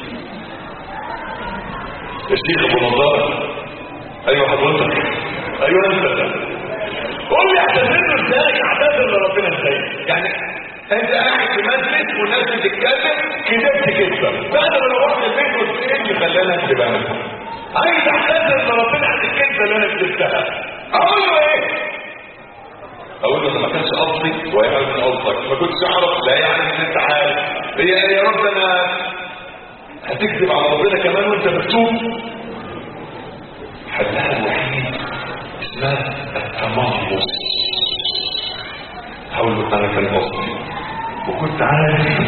Speaker 1: الشيخ ابو نضاره ايوه حضرتك ايوه انت قول لي اعتذر له ازاي اعتذر لربنا ازاي يعني انت قاعد في مجلس والناس بتتكلم كذبت كذبه بعد ما روحت البيت قلت ايه اللي خلاني اكذب انا عايز اعتذر لربنا عن الكذبه اللي انا كذبتها اقول له ايه اقول له ما كانش قصدي ويعرف من قصدك ما كنتش اعرف لا يعني ان انت عارف هي يا رب انا هتكذب على ربنا كمان وانت مكتوب حلها الوحيد اسمها التمرس هقول له انا كان قصدي وكنت عارف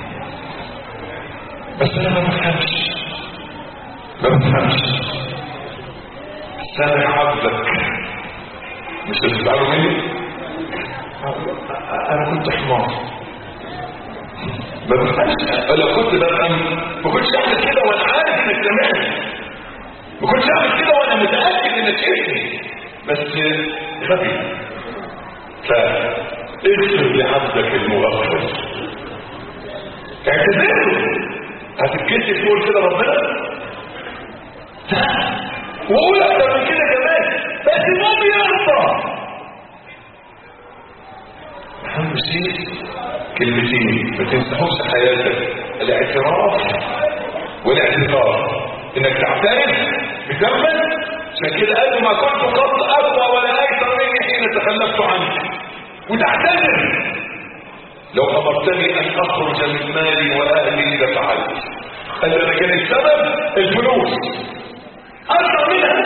Speaker 1: بس انا ما بفهمش ما بفهمش سامع عبدك مش هتزعلوا مني انا كنت حمار ما بفهمش لو كنت بفهم ما كنتش اعمل كده وانا عارف انك سامعني ما كنتش اعمل كده وانا متاكد انك شايفني بس غبي فاغفر لعبدك المغفل اعتذر هتتكسف تقول كده ربنا وقول اكتر من كده كمان بس المهم يرضى اهم شيء كلمتين ما تمسحوش حياتك الاعتراف والاعتذار انك تعترف بذنبك عشان كده قال ما كنت قط اقوى ولا ايسر مني حين تخلفت عنك وتعتذر لو امرتني ان اخرج من مالي واهلي لفعلت قال انا كان السبب الفلوس أكثر منها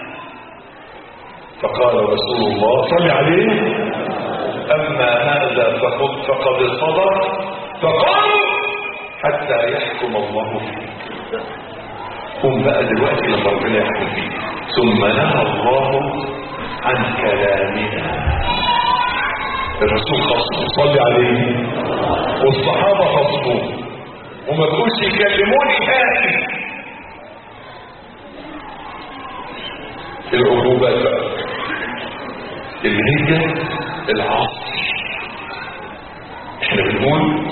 Speaker 1: فقال رسول الله صل عليه أما هذا فقد فقد صدق فقال حتى يحكم الله فيه قم بقى دلوقتي لما ربنا يحكم فيه ثم نهى الله عن كلامنا الرسول خصمه صلي عليه والصحابة خصموه وما تقولش يكلموني هاتي العقوبات بقى اللي هي العصر احنا بنقول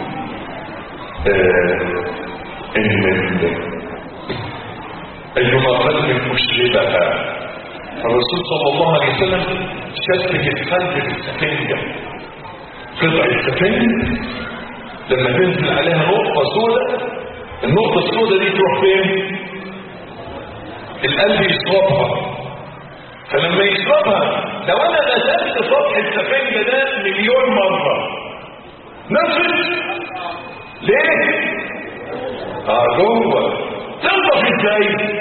Speaker 1: آه ان ال- ايما قلب مشربها الرسول صلى الله عليه وسلم شبه القلب بالسفنجة قطع السفنجة لما تنزل عليها نقطة سوداء النقطة السوداء دي تروح فين؟ القلب يشربها فلما يشربها لو انا نزلت سطح السفنجة ده مليون مرة نفس ليه؟ اه جوه تنضف ازاي؟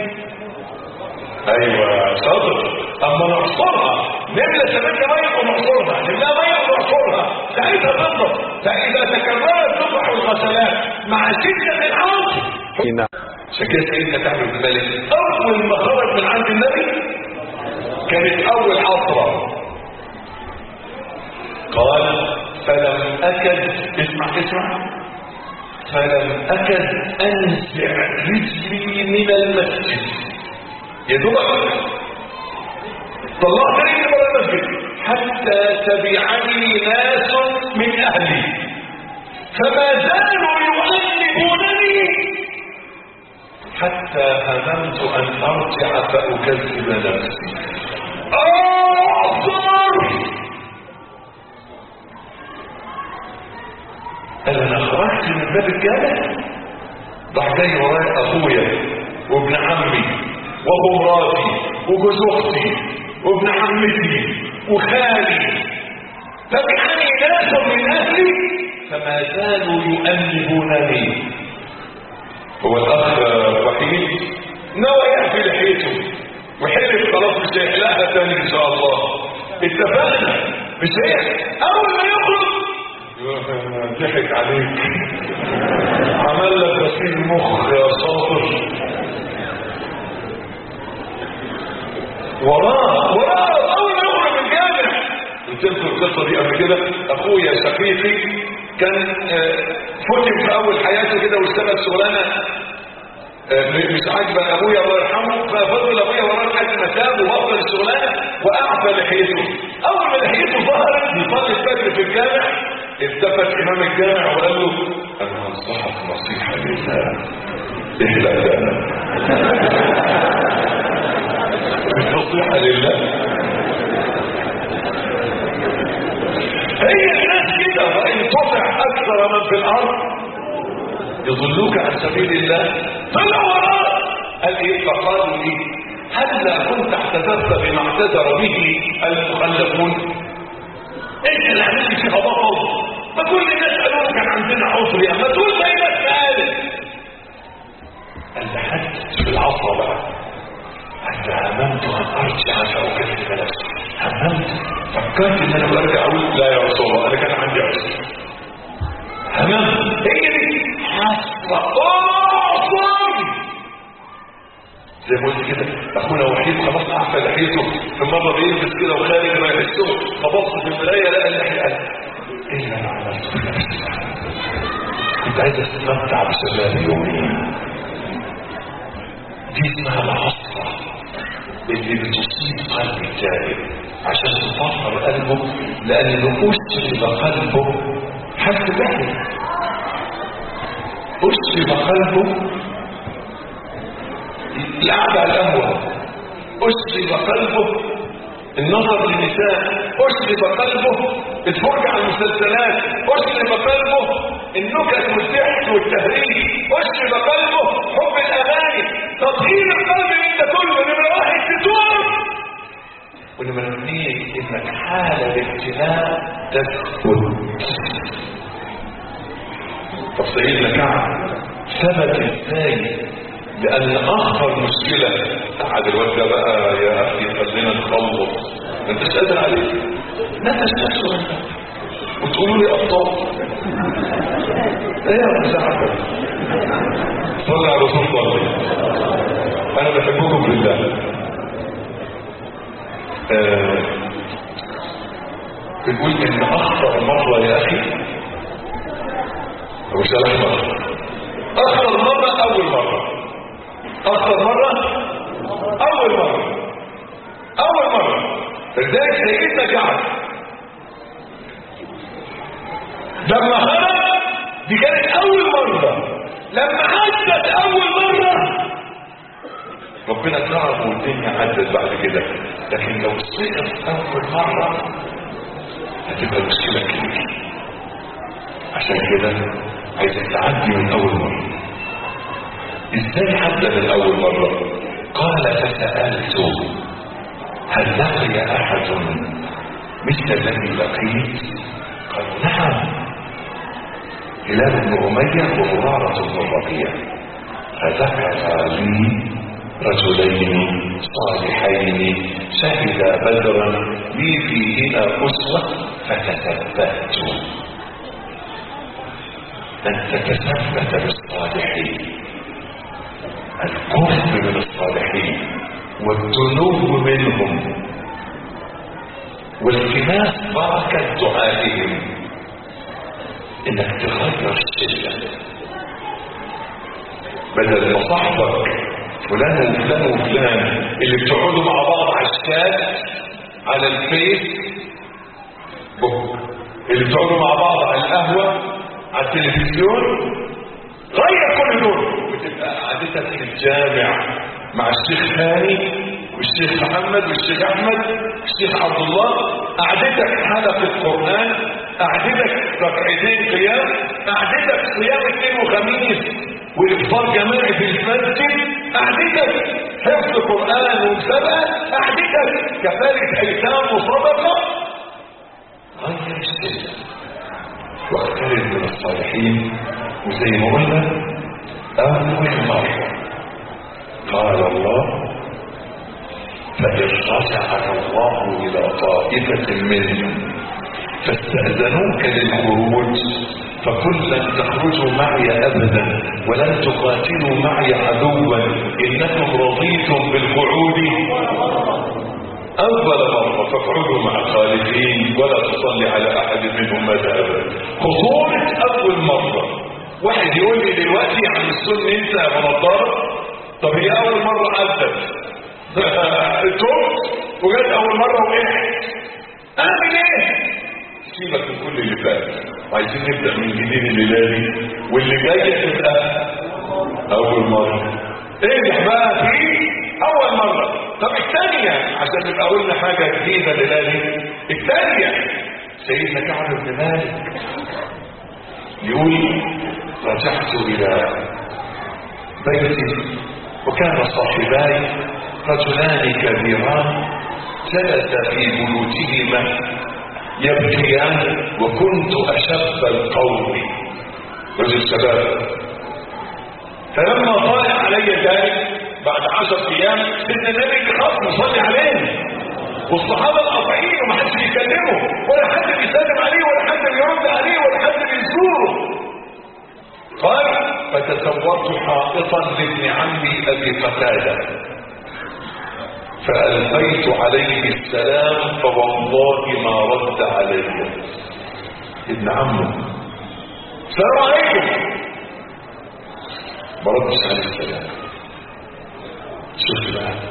Speaker 1: ايوه شاطر اما نعصرها نملى سمكه ميه ونعصرها نملى ميه ونعصرها ساعتها تنضف فاذا تكررت تضح الغسلات مع شده العصر عشان كده سيدنا كعب بن مالك اول ما خرج من عند النبي كانت اول عصره قال فلم اكد اسمع اسمع فلم اكد انزع رجلي من المسجد يا دوبك طلعت رجلي من المسجد حتى تبعني ناس من اهلي فما زالوا يؤنبونني حتى هممت ان ارجع فاكذب نفسي اعصر قال انا خرجت من باب الجامع راح جاي ورايا اخويا وابن عمي وابو مراتي وجوز اختي وابن عمتي وخالي تبعني ناس من اهلي فما زالوا يؤنبونني هو الاخ وحيد نوى يعفي لحيته وحلف خلاص مش هيحلقها تاني ان شاء الله اتفقنا مش هي اول ما يخرج ضحك عليك عمل لك غسيل مخ يا شاطر وراه وراه اول ما يخرج من الجامع قلت لكم القصه دي قبل كده اخويا شقيقي كان آه، فتن في اول حياته كده واشتغل شغلانه آه، مش عاجبه ابويا الله يرحمه ففضل ابويا وراه لحد ما تاب وبطل الشغلانه واعفى لحيته اول ما لحيته ظهرت بيصلي الفجر في الجامع التفت امام الجامع وقال له انا انصحك نصيحه لله احلق دقنك نصيحه لله هي الناس كده وان تطع اكثر من في الارض يضلوك عن سبيل الله طلعوا وراه قال ايه فقالوا لي هلا كنت اعتذرت بما اعتذر به المخلفون انت اللي عملت فيها بطل ما كل الناس قالوا كان عندنا عذر يا ما تقول زي ما اتقالت قال لحد في العصر بقى حتى هممت ان ارجع فاكذب نفسي هممت فكرت ان انا برجع اقول لا يا رسول الله انا كان عندي عذر هممت هي دي حسره اعصر زي ما قلت كده اخونا وحيد خلاص اعفى لحيته في مره بيلبس كده وخارج رايح السوق فبص في المرايه لقى اللحيه قال ايه اللي انا عملته في نفسي كنت عايز استمتع بشباب يومين دي اسمها العصره اللي بتصيب قلب التائب عشان تطهر قلبه لان اشرب قلبه حتى بحث اشرب قلبه القعدة على القهوة أشرب قلبه النظر للنساء أشرب قلبه الفرجة على المسلسلات أشرب قلبه النكت والضحك والتهريج أشرب قلبه حب الأغاني تطهير القلب من ده كله نمرة واحد تتوب ونمرة اثنين إنك حالة الابتلاء تثبت طب سيدنا كعب ثبت ازاي لان اخطر مشكله قعد الواد ده بقى يا اخي خلينا نخلص ما انتش قادر عليه لا تستشعر وتقولوا لي ابطال ايه يا مساعدة صلى على رسول الله انا بحبكم بالله آه، بنقول ان اخطر مره يا اخي ابو سلام مره اخطر مره اول مره اخطر مره اول مره اول مره فلذلك سيدنا كعب لما هرب دي كانت اول مره لما عدت اول مره ربنا كرمه والدنيا عدت بعد كده لكن لو سقط اول مره هتبقى مشكله كبيره عشان كده عايزك تعدي من اول مره ازاي عدى من اول مره قال فسالت هل لقي احد مثل الذي لقيت قال نعم هلال بن اميه ومراره بن الربيع فذكر لي رجلين صالحين شهدا بدرا لي فيهما اسوه فتثبت ان تتثبت بالصالحين القرب من الصالحين والدنو منهم والتماس بركه دعائهم انك تغير الشده بدل ما صاحبك فلان وفلان وفلان اللي بتقعدوا مع بعض على الشات على الفيس بوك اللي بتقعدوا مع بعض على القهوه على التلفزيون غير كل دول وتبقى قعدتك في الجامع مع الشيخ هاني والشيخ محمد والشيخ احمد والشيخ عبد الله قعدتك حلقه قران قعدتك ركعتين قيام قعدتك صيام اثنين وخميس وافطار جماعي في المسجد قعدتك حفظ قران ومسابقه قعدتك كفاله ايتام وصدقه غير السنه واقترب من الصالحين وزي ما قلنا اول مره قال الله فإن رجعك الله إلى طائفة منهم فاستأذنوك للخروج فقل لن تخرجوا معي أبدا ولن تقاتلوا معي عدوا إنكم رضيتم بالقعود أول مرة فاقعدوا مع الخالفين ولا تصلي على أحد منهم مات أبدا خطورة أول مرة واحد يقول لي دلوقتي عن السن انت يا منظرة طب هي أول مرة عدت تبت وجت اول مره وقعت اعمل ايه سيبك من كل اللي فات عايزين نبدا من جديد الليله دي واللي جايه تبقى اول مره انجح بقى في اول مره طب الثانيه عشان نبقى قلنا حاجه جديده الليله دي الثانيه سيدنا كعب بن مالك يقول رجعت الى بيتي وكان صاحباي رجلان كبيران جلس في بيوتهما يبكيان وكنت اشب القوم رجل شباب فلما طالع علي ذلك بعد عشر ايام سيدنا النبي خلاص مصلي عليه والصحابه القاطعين ومحدش بيكلمه ولا حد بيسلم عليه ولا حد بيرد عليه ولا حد بيزوره قال فتسورت حائطا لابن عمي ابي قتاده فألقيت عليه السلام فوالله ما رد علي ابن عمه السلام عليكم ما ردش عليه السلام شوف بقى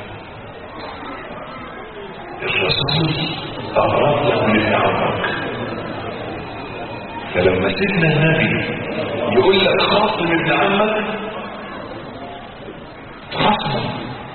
Speaker 1: الرسول أغرب له من ابن عمك فلما سيدنا النبي يقول لك خاصم ابن عمك خاصمه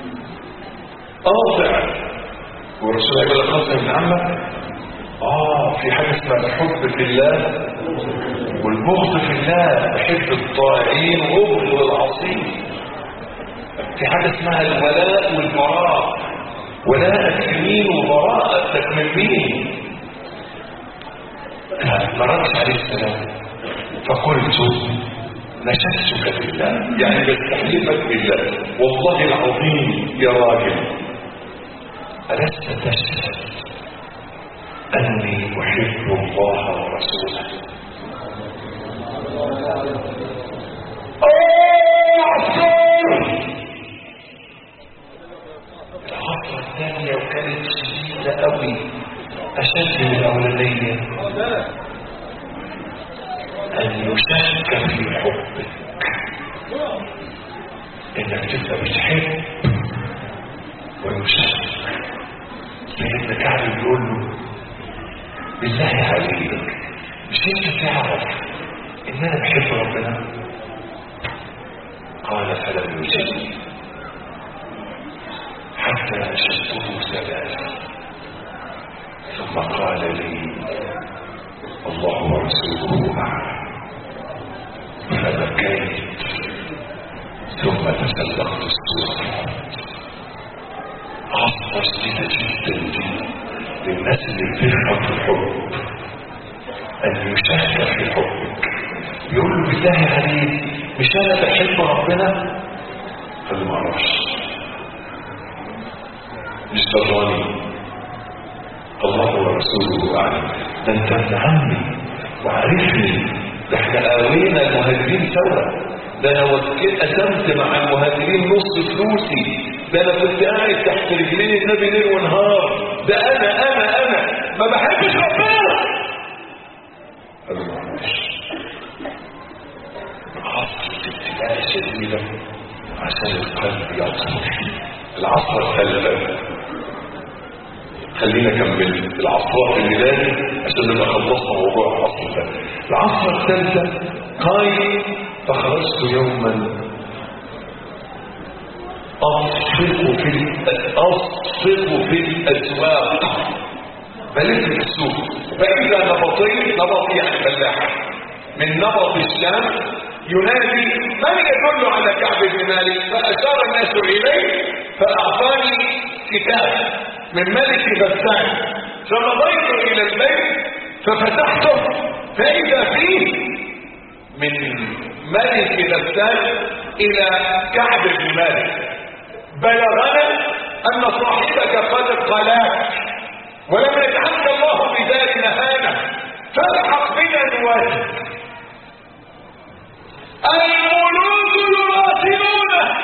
Speaker 1: قاطع والرسول يقول لك خاصم ابن عمك اه في حاجه اسمها الحب في الله والبغض في الله بحب الطائعين وابغض العصين في حاجه اسمها الولاء والبراء ولاءك يمين وبراءتك من مين ما ردش عليه السلام فقلت نشدتك بالله يعني بستحلفك بالله والله العظيم يا راجل ألست تشهد أني أحب الله ورسوله الخطوة الثانية وكانت شديدة قوي أشد من الأولانية أن يشك في حبك إنك تبقى بتحب ويشك سيدنا كعب بيقول له بالله عليك مش انت تعرف ان انا بحب ربنا قال فلم يجب حتى أشهده ثلاثة ثم قال لي الله ورسوله معه فبكيت ثم تسلقت السورة عصر شديدة جدا جدا للناس اللي بتفهم في الحب أن يشارك في حبك يقول له بالله عليك مش أنا بحب ربنا قال له ما اعرفش مش دراني الله ورسوله أعلم ده أنت ابن عمي وعارفني ده احنا قاوينا المهاجرين سوا ده انا وكيل قسمت مع المهاجرين نص فلوسي ده انا كنت قاعد تحت رجلين النبي ليل ونهار ده انا انا انا ما بحبش ربنا قال له معلش عصر ابتلاء شديدة عشان القلب يطهر العصر الثالثة خلينا نكمل العصر الليلاني عشان نبقى خلصنا موضوع العصر ده العصر الثالثة قال فخرجت يوما أصفق في أصفق في الأسواق بلف في السوق فإذا نبطي نبط يعني فلاح من نبط الشام ينادي من يدل على كعب بن مالك فأشار الناس إليه فأعطاني كتاب من ملك غسان فمضيت إلى البيت ففتحته فإذا فيه من ملك غسان إلى كعب بن مالك بلغنا أن صاحبك قد قلاك ولم يجعلك الله بذلك نهانا فالحق بنا نواجه الملوك يراسلونه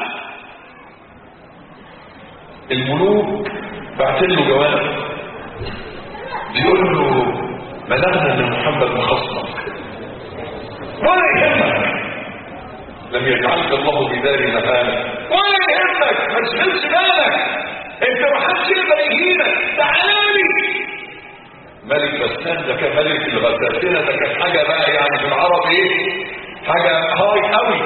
Speaker 1: الملوك بعت له جواب بيقول له بلغنا ان محمد مخصمك ولا يهمك لم يجعلك الله بدار مهانة ولا يهمك ما تشغلش بالك انت ما حدش يقدر يهينك تعالى ملك غسان ده كان ملك الغساسنه ده كان حاجه بقى يعني في العرب ايه حاجه هاي قوي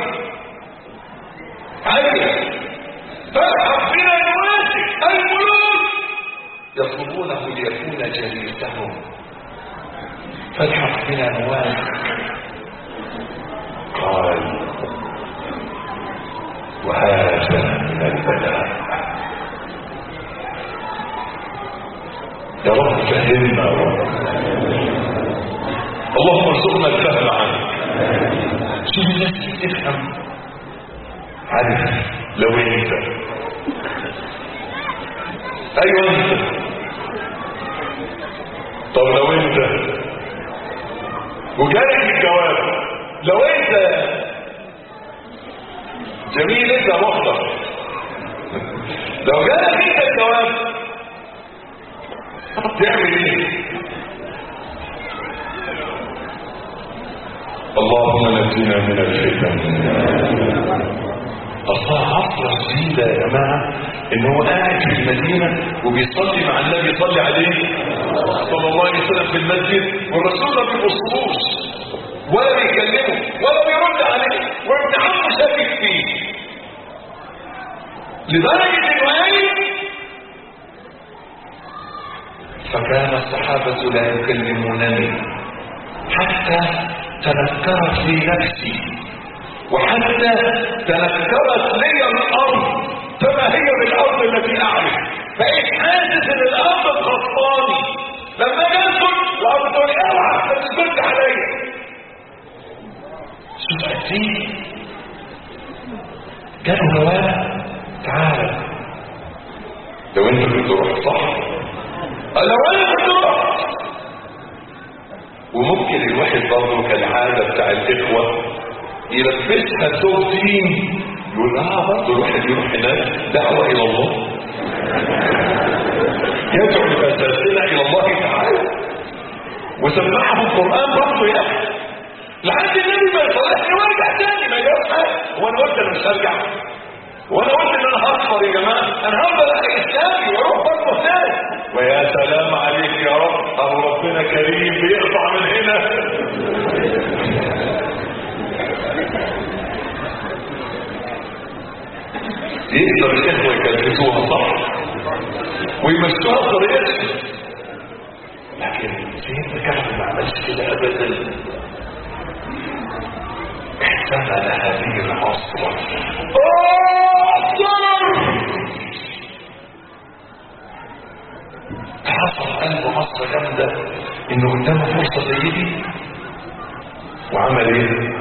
Speaker 1: عاليه فارحب بنا الواسع الملوك يطلبونه ليكون جليسهم فالحق بنا نواسع قال وهذا من البلاء يا رب فهمنا يا رب اللهم ارزقنا الفهم عنك شوف الناس تفهم عارف لو انت ايوه انت طب لو انت وجالك الجواب لو انت جميل انت محضر لو جالك انت الجواب تعمل ايه اللهم نجينا من الفتن اصلا عصر جديدة يا جماعة ان هو قاعد في المدينة وبيصلي مع النبي يصلي عليه صلى الله عليه وسلم في المسجد والرسول ما بيبصلوش ولا بيكلمه ولا بيرد عليه وابن عمه شاكك فيه لدرجة انه قايل فكان الصحابة لا يكلمونني حتى تنكرت لي نفسي وحتى تنكرت لي الأرض فما هي بالأرض التي أعرف بقيت حاسس ان الأرض تخطاني لما جلست الأرض تقول لي اوعى ما تسكتش عليا شوف قد ايه كانوا جواب تعالى لو انت كنت رحت صح لو انا كنت رحت وممكن الواحد برضه كالعاده بتاع الاخوه يلبسها ثوب دين يقول اه برضه الواحد يروح هناك دعوه الى الله يدعو الاساسنا الى الله تعالى وسمعهم القران برضه يا اخي لحد النبي ما يصلحني وارجع تاني ما يجراش حاجه وانا قلت انا مش هرجع وانا قلت ان انا هصفر يا جماعه انا هفضل اخي اسلامي واروح برضه تاني ويا سلام عليك يا رب ابو ربنا كريم بيقطع من هنا يقدر الاخوه يكلفوها صح ويمشوها بطريقتهم لكن سيدنا كعب ما عملش كده ابدا احتمل هذه العصر حصل قلبه عصر جامده انه قدامه فرصه زي دي وعمل ايه؟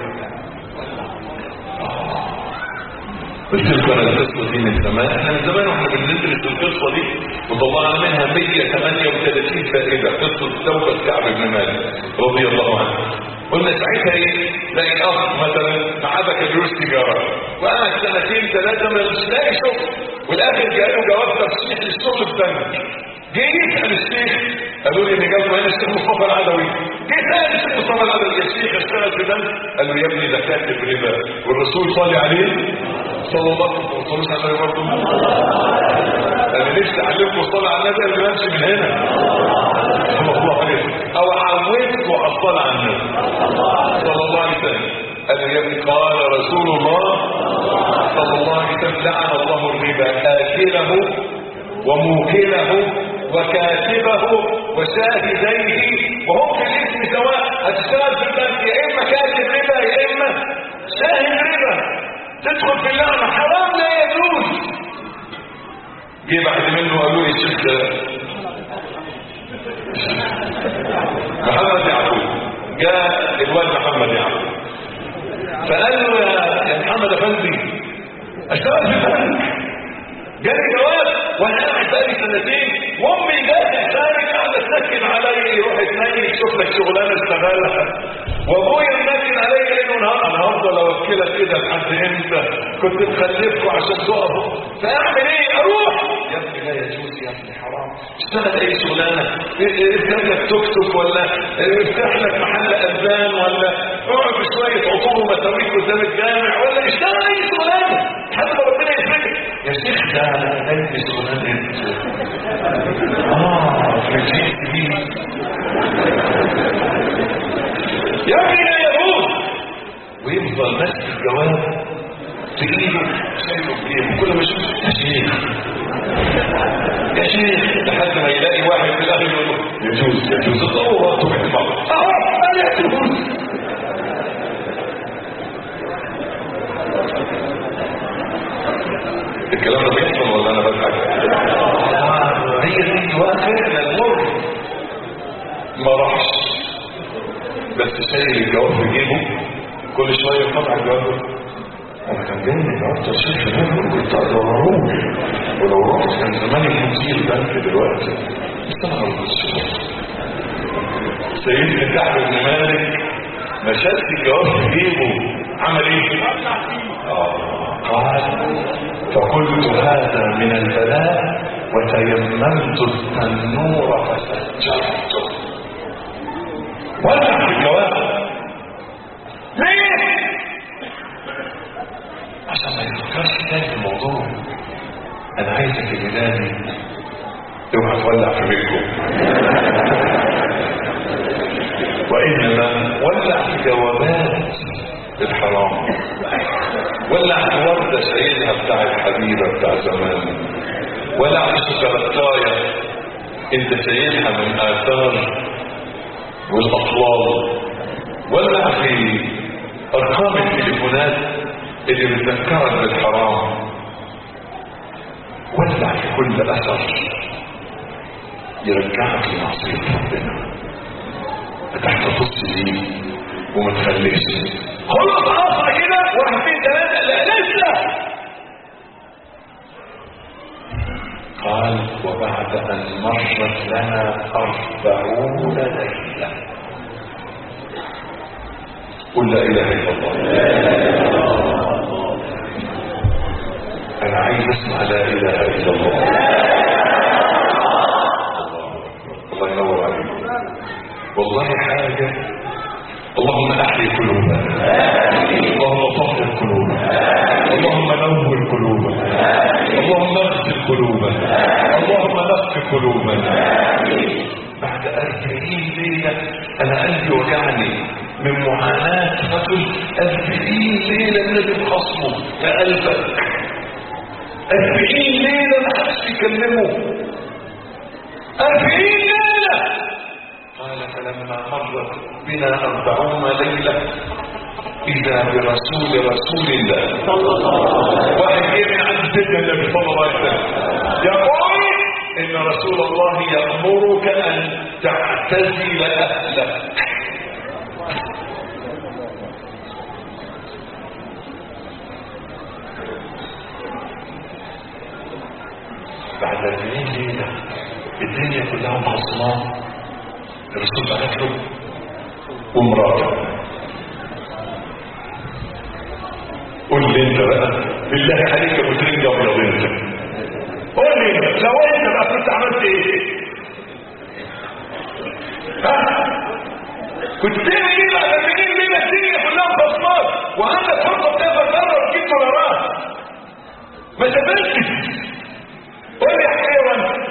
Speaker 1: قلت لكم انا القصه دي من زمان احنا من زمان واحنا بندرس القصه دي وطلعنا منها 138 فائده قصه توبه كعب بن مالك رضي الله عنه قلنا ساعتها ايه لاقي اخ مثلا معاه بكالوريوس تجاره وقعد سنتين ثلاثه مش لاقي شغل والاخر جاله جواب ترشيح للشغل في بنك جه يسال الشيخ قالوا لي ان جابوا هنا الشيخ مصطفى العدوي جه سال الشيخ مصطفى العدوي يا شيخ اشتغل في بنك قال له يا ابني ده كاتب ربا والرسول صلى عليه صلى الله عليه وسلم صلى عليه برضه انا نفسي اعلمكم الصلاه على النبي اللي بمشي من هنا صلى الله عليه وسلم او عودت على الصلاه على النبي صلى الله عليه وسلم قال له يا ابني قال رسول الله صلى الله عليه وسلم لعن الله الربا اكله وموكله وكاتبه وشاهديه وهم في الاسم سواء هتشتغل في البنك يا اما كاتب ربا يا اما شاهد ربا تدخل في اللعنه حرام لا يجوز جه بعد منه قالوا لي الشيخ محمد يعقوب جاء الواد محمد يعقوب فقال له يا محمد افندي اشتغل في البنك جالي جواب وانا قاعد بقالي سنتين وامي جات خارج قاعده تسكن عليا يروح تنيل شوف لك شغلانه اشتغلها وابويا منكن عليا ليل ونهار انا هفضل اوكلك كده لحد امتى كنت مخلفكم عشان تقفوا فاعمل ايه اروح يا ابني لا يجوز يا ابني حرام اشتغل اي شغلانه افتح لك توك توك ولا افتح لك محل اذان ولا اقعد بشويه عطور ومساويك قدام الجامع ولا اشتغل اي شغلانه لحد ما ربنا يفرجك يا شيخ ده انا قلبي شغلانه اه في الجيش دي يا ابني لا يجوز ويفضل ماسك الجواب تجيبه شايله في ايده كل ما يشوف يا شيخ يا شيخ لحد ما يلاقي واحد في الاهل يقول له يجوز يجوز الضوء وقته باعتبار اه لا يجوز الكلام ده بيحصل ولا انا بضحك؟ هي دي واقع المر ما راحش بس شايل الجواب في جيبه كل شويه يطلع الجواب انا كان جاي جواب ترشيح في جيبه كنت ادوره ولو رحت كان زماني مدير بنك دلوقتي بس انا ما رضيتش سيدنا كعب بن مالك ما شالش الجواب في جيبه عمل ايه؟ آه قال فقلت هذا من البلاء وتيممت التنور فسجرته ولع في الجواب ليه؟ عشان ما يفكرش تاني في الموضوع انا عايزك يا بلادي اوعى تولع في بيتكم وانما ولع في جوابات الحرام ولع في وردة سيدها بتاع الحبيبة بتاع زمان ولع في شوكولاتاية انت سيدها من آثار والأطلال ولع في أرقام التليفونات اللي بتذكرك بالحرام ولع في كل أثر يرجعك لمعصية ربنا هتحتفظ بيه وما تخليش خلص عصر كده واحد اثنين ثلاثة لا لسه قال وبعد أن مرت لنا أربعون ليلة قل لا إله إلا الله أنا عايز أسمع لا إله إلا الله الله ينور عليك والله حاجة اللهم أحيي قلوبنا اللهم طهر قلوبنا اللهم نور قلوبنا اللهم اغسل قلوبنا اللهم نقي قلوبنا بعد أربعين ليلة أنا قلبي وجعني من معاناة رجل أربعين ليلة النبي خصمه كقلبك أربعين ليلة ما حدش يكلمه أربعين ليلة قال فلما مرت بنا أربعون ليلة إذا برسول رسول الله صلى الله عليه وسلم واحد جه من عند سيدنا النبي صلى الله عليه وسلم يقول إن رسول الله يأمرك أن تعتزل أهلك بعد 40 ليلة الدنيا كلها مخصمة الرسول بعت له ومراته قول لي انت بقى بالله عليك يا ابو ترنجة ابيض انت قول لي انت لو انت بقى كنت عملت ايه ها كنت تعمل ايه بعد 40 ليلة الدنيا كلها مخصمات وعندك فرصة تاخد بره وتجيب دولارات ما سافرتش قول لي يا حيوان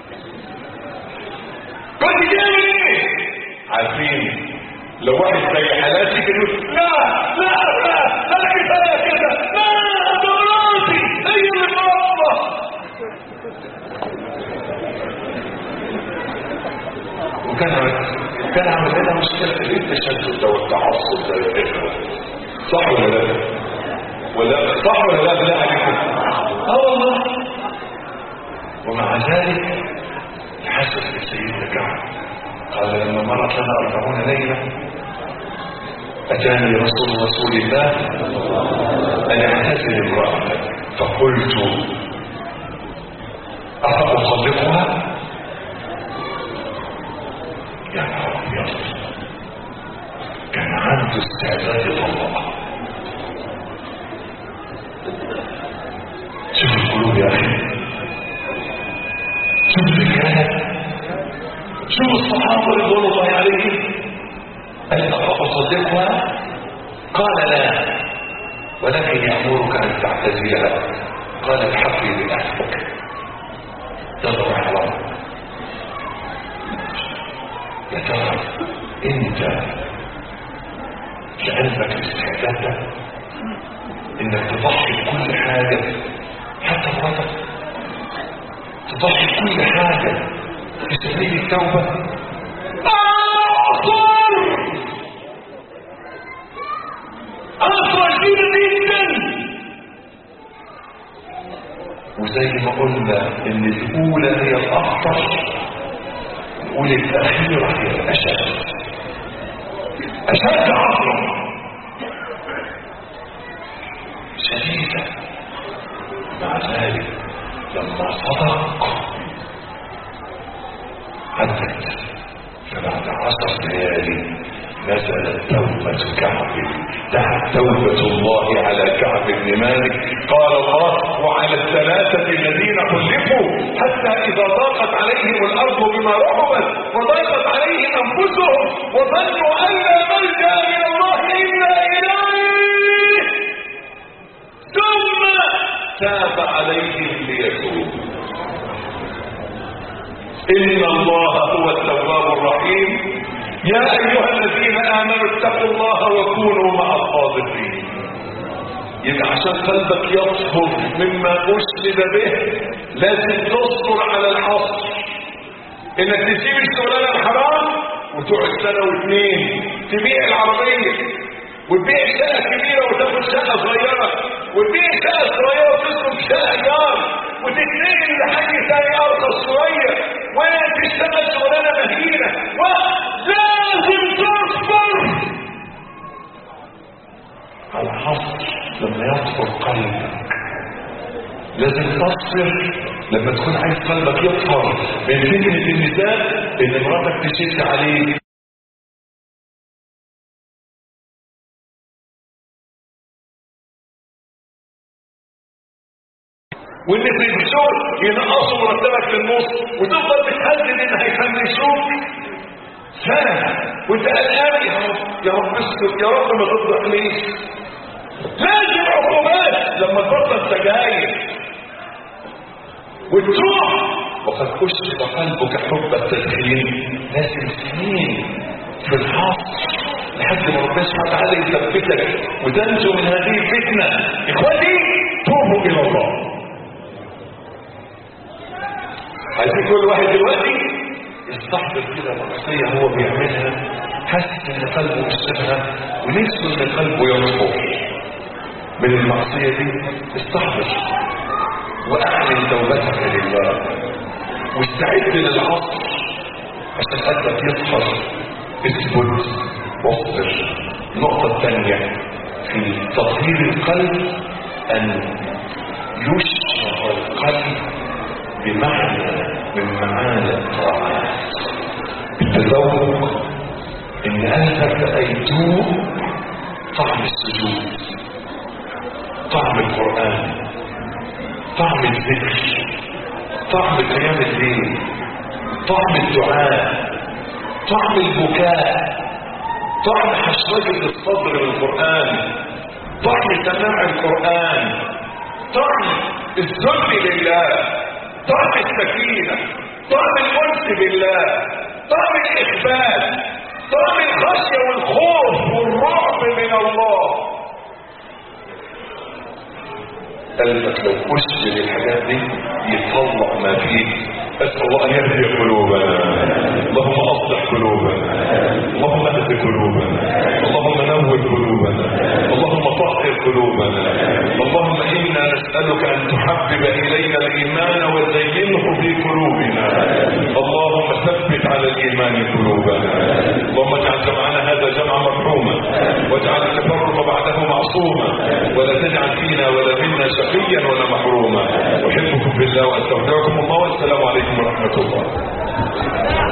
Speaker 1: كنت تعمل ايه عارفين لو واحد زي حالاتي كان يقول لا لا لا لا كفايه كده لا ده مراتي هي اللي مرضى وكان كان عامل لنا مشكله في التشدد ده والتعصب ده يا اخوه صح ولا لا؟ ولا صح ولا لا بالله عليكم؟ اه والله ومع ذلك حسب لسيدنا كعب قال لما مرت لنا أربعون ليلة أتاني رسول رسول الله أن اعتزل امرأتك فقلت أفأطلقها يا نهار أبيض كان عنده استعداد يطلقها شوف القلوب يا أخي شوف الرجال شوف الصحابة رضوان الله عليهم هل أصدقها قال لا ولكن يأمرك أن تعتزلها قال الحقي بأهلك يلا حرام يا ترى انت لعلمك الاستعداد ده انك تضحي بكل حاجة حتى مراتك تضحي بكل حاجة في سبيل التوبة أعصر أعصر جدا وزي ما قلنا ان الاولى هي الاخطر نقول الاخيرة هي الاشد اشد عصرا شديدة مع ذلك لما صدق عدت فبعد عشر ليالي نزلت توبة كعب دعت توبة الله على كعب بن مالك قال الله وعلى الثلاثة الذين خلفوا حتى إذا ضاقت عليهم الأرض بما رحبت وضاقت عليهم أنفسهم وظنوا أن لا ملجأ من الله إلا إليه ثم تاب عليهم ليتوبوا إن الله هو التواب الرحيم يا أيها الذين آمنوا اتقوا الله وكونوا مع الصادقين يبقى عشان قلبك يطهر مما أسلب به لازم تصبر على العصر انك تسيب الشغلانه الحرام وتقعد سنه واثنين تبيع العربيه وتبيع شقه كبيره وتاخد شقه صغيره وتبيع شقه صغيره وتصرف شقه ايجار وتتنقل لحاجه ثانيه ارخص شويه وتشتغل شغلانه مهينه ولازم تصبر على العصر لما يطهر قلبك لازم تصبر لما تكون عايز قلبك يطهر من فتنة النساء ان مراتك تشد عليك وان في الشغل ينقصوا مرتبك للنص وتفضل بتهدد ان هيفنشوك سنة وانت قلقان يا رب يا رب استر يا رب ما تفضحنيش لازم عقوبات لما تبطل سجاير وتروح وقد أشرب قلبك حب التدخين لازم سنين في الحصر لحد ما ربنا سبحانه وتعالى يثبتك وتنجو من هذه الفتنة إخواني توبوا إلى الله عايزين كل واحد دلوقتي يستحضر كده معصية هو بيعملها حاسس ان قلبه مشتبهة ونفسه ان قلبه ينصر من المعصية دي استحضر واعلن توبتك لله واستعد للعصر عشان قلبك يطهر اثبت واصبر النقطة الثانية في تطهير القلب ان يشرب القلب بمعنى من معاني الطاعات التذوق ان قلبك ايتوه طعم السجود طعم القرآن طعم الذكر طعم قيام الليل طعم الدعاء طعم البكاء طعم حشرجة الصدر للقرآن طعم سماع القرآن طعم الذل لله طعم السكينة طعم الأنس بالله طعم الإخبات طعم الخشية والخوف والرعب من الله قلبك لو أسجل الحاجات دي يطلع ما فيه أسأل الله أن يهدي قلوبنا اللهم أصلح قلوبنا اللهم اهد قلوبنا اللهم نور قلوبنا اللهم طهر قلوبنا اللهم إنا نسألك أن تحبب إلينا الإيمان وزينه في قلوبنا اللهم ثبت على الإيمان قلوبنا اللهم اجعل جمعنا هذا جمعا مرحوما واجعل التفرق بعده معصوما ولا تجعل فينا ولا منا شقيا ولا محروما احبكم بالله واستودعكم الله والسلام عليكم ورحمه الله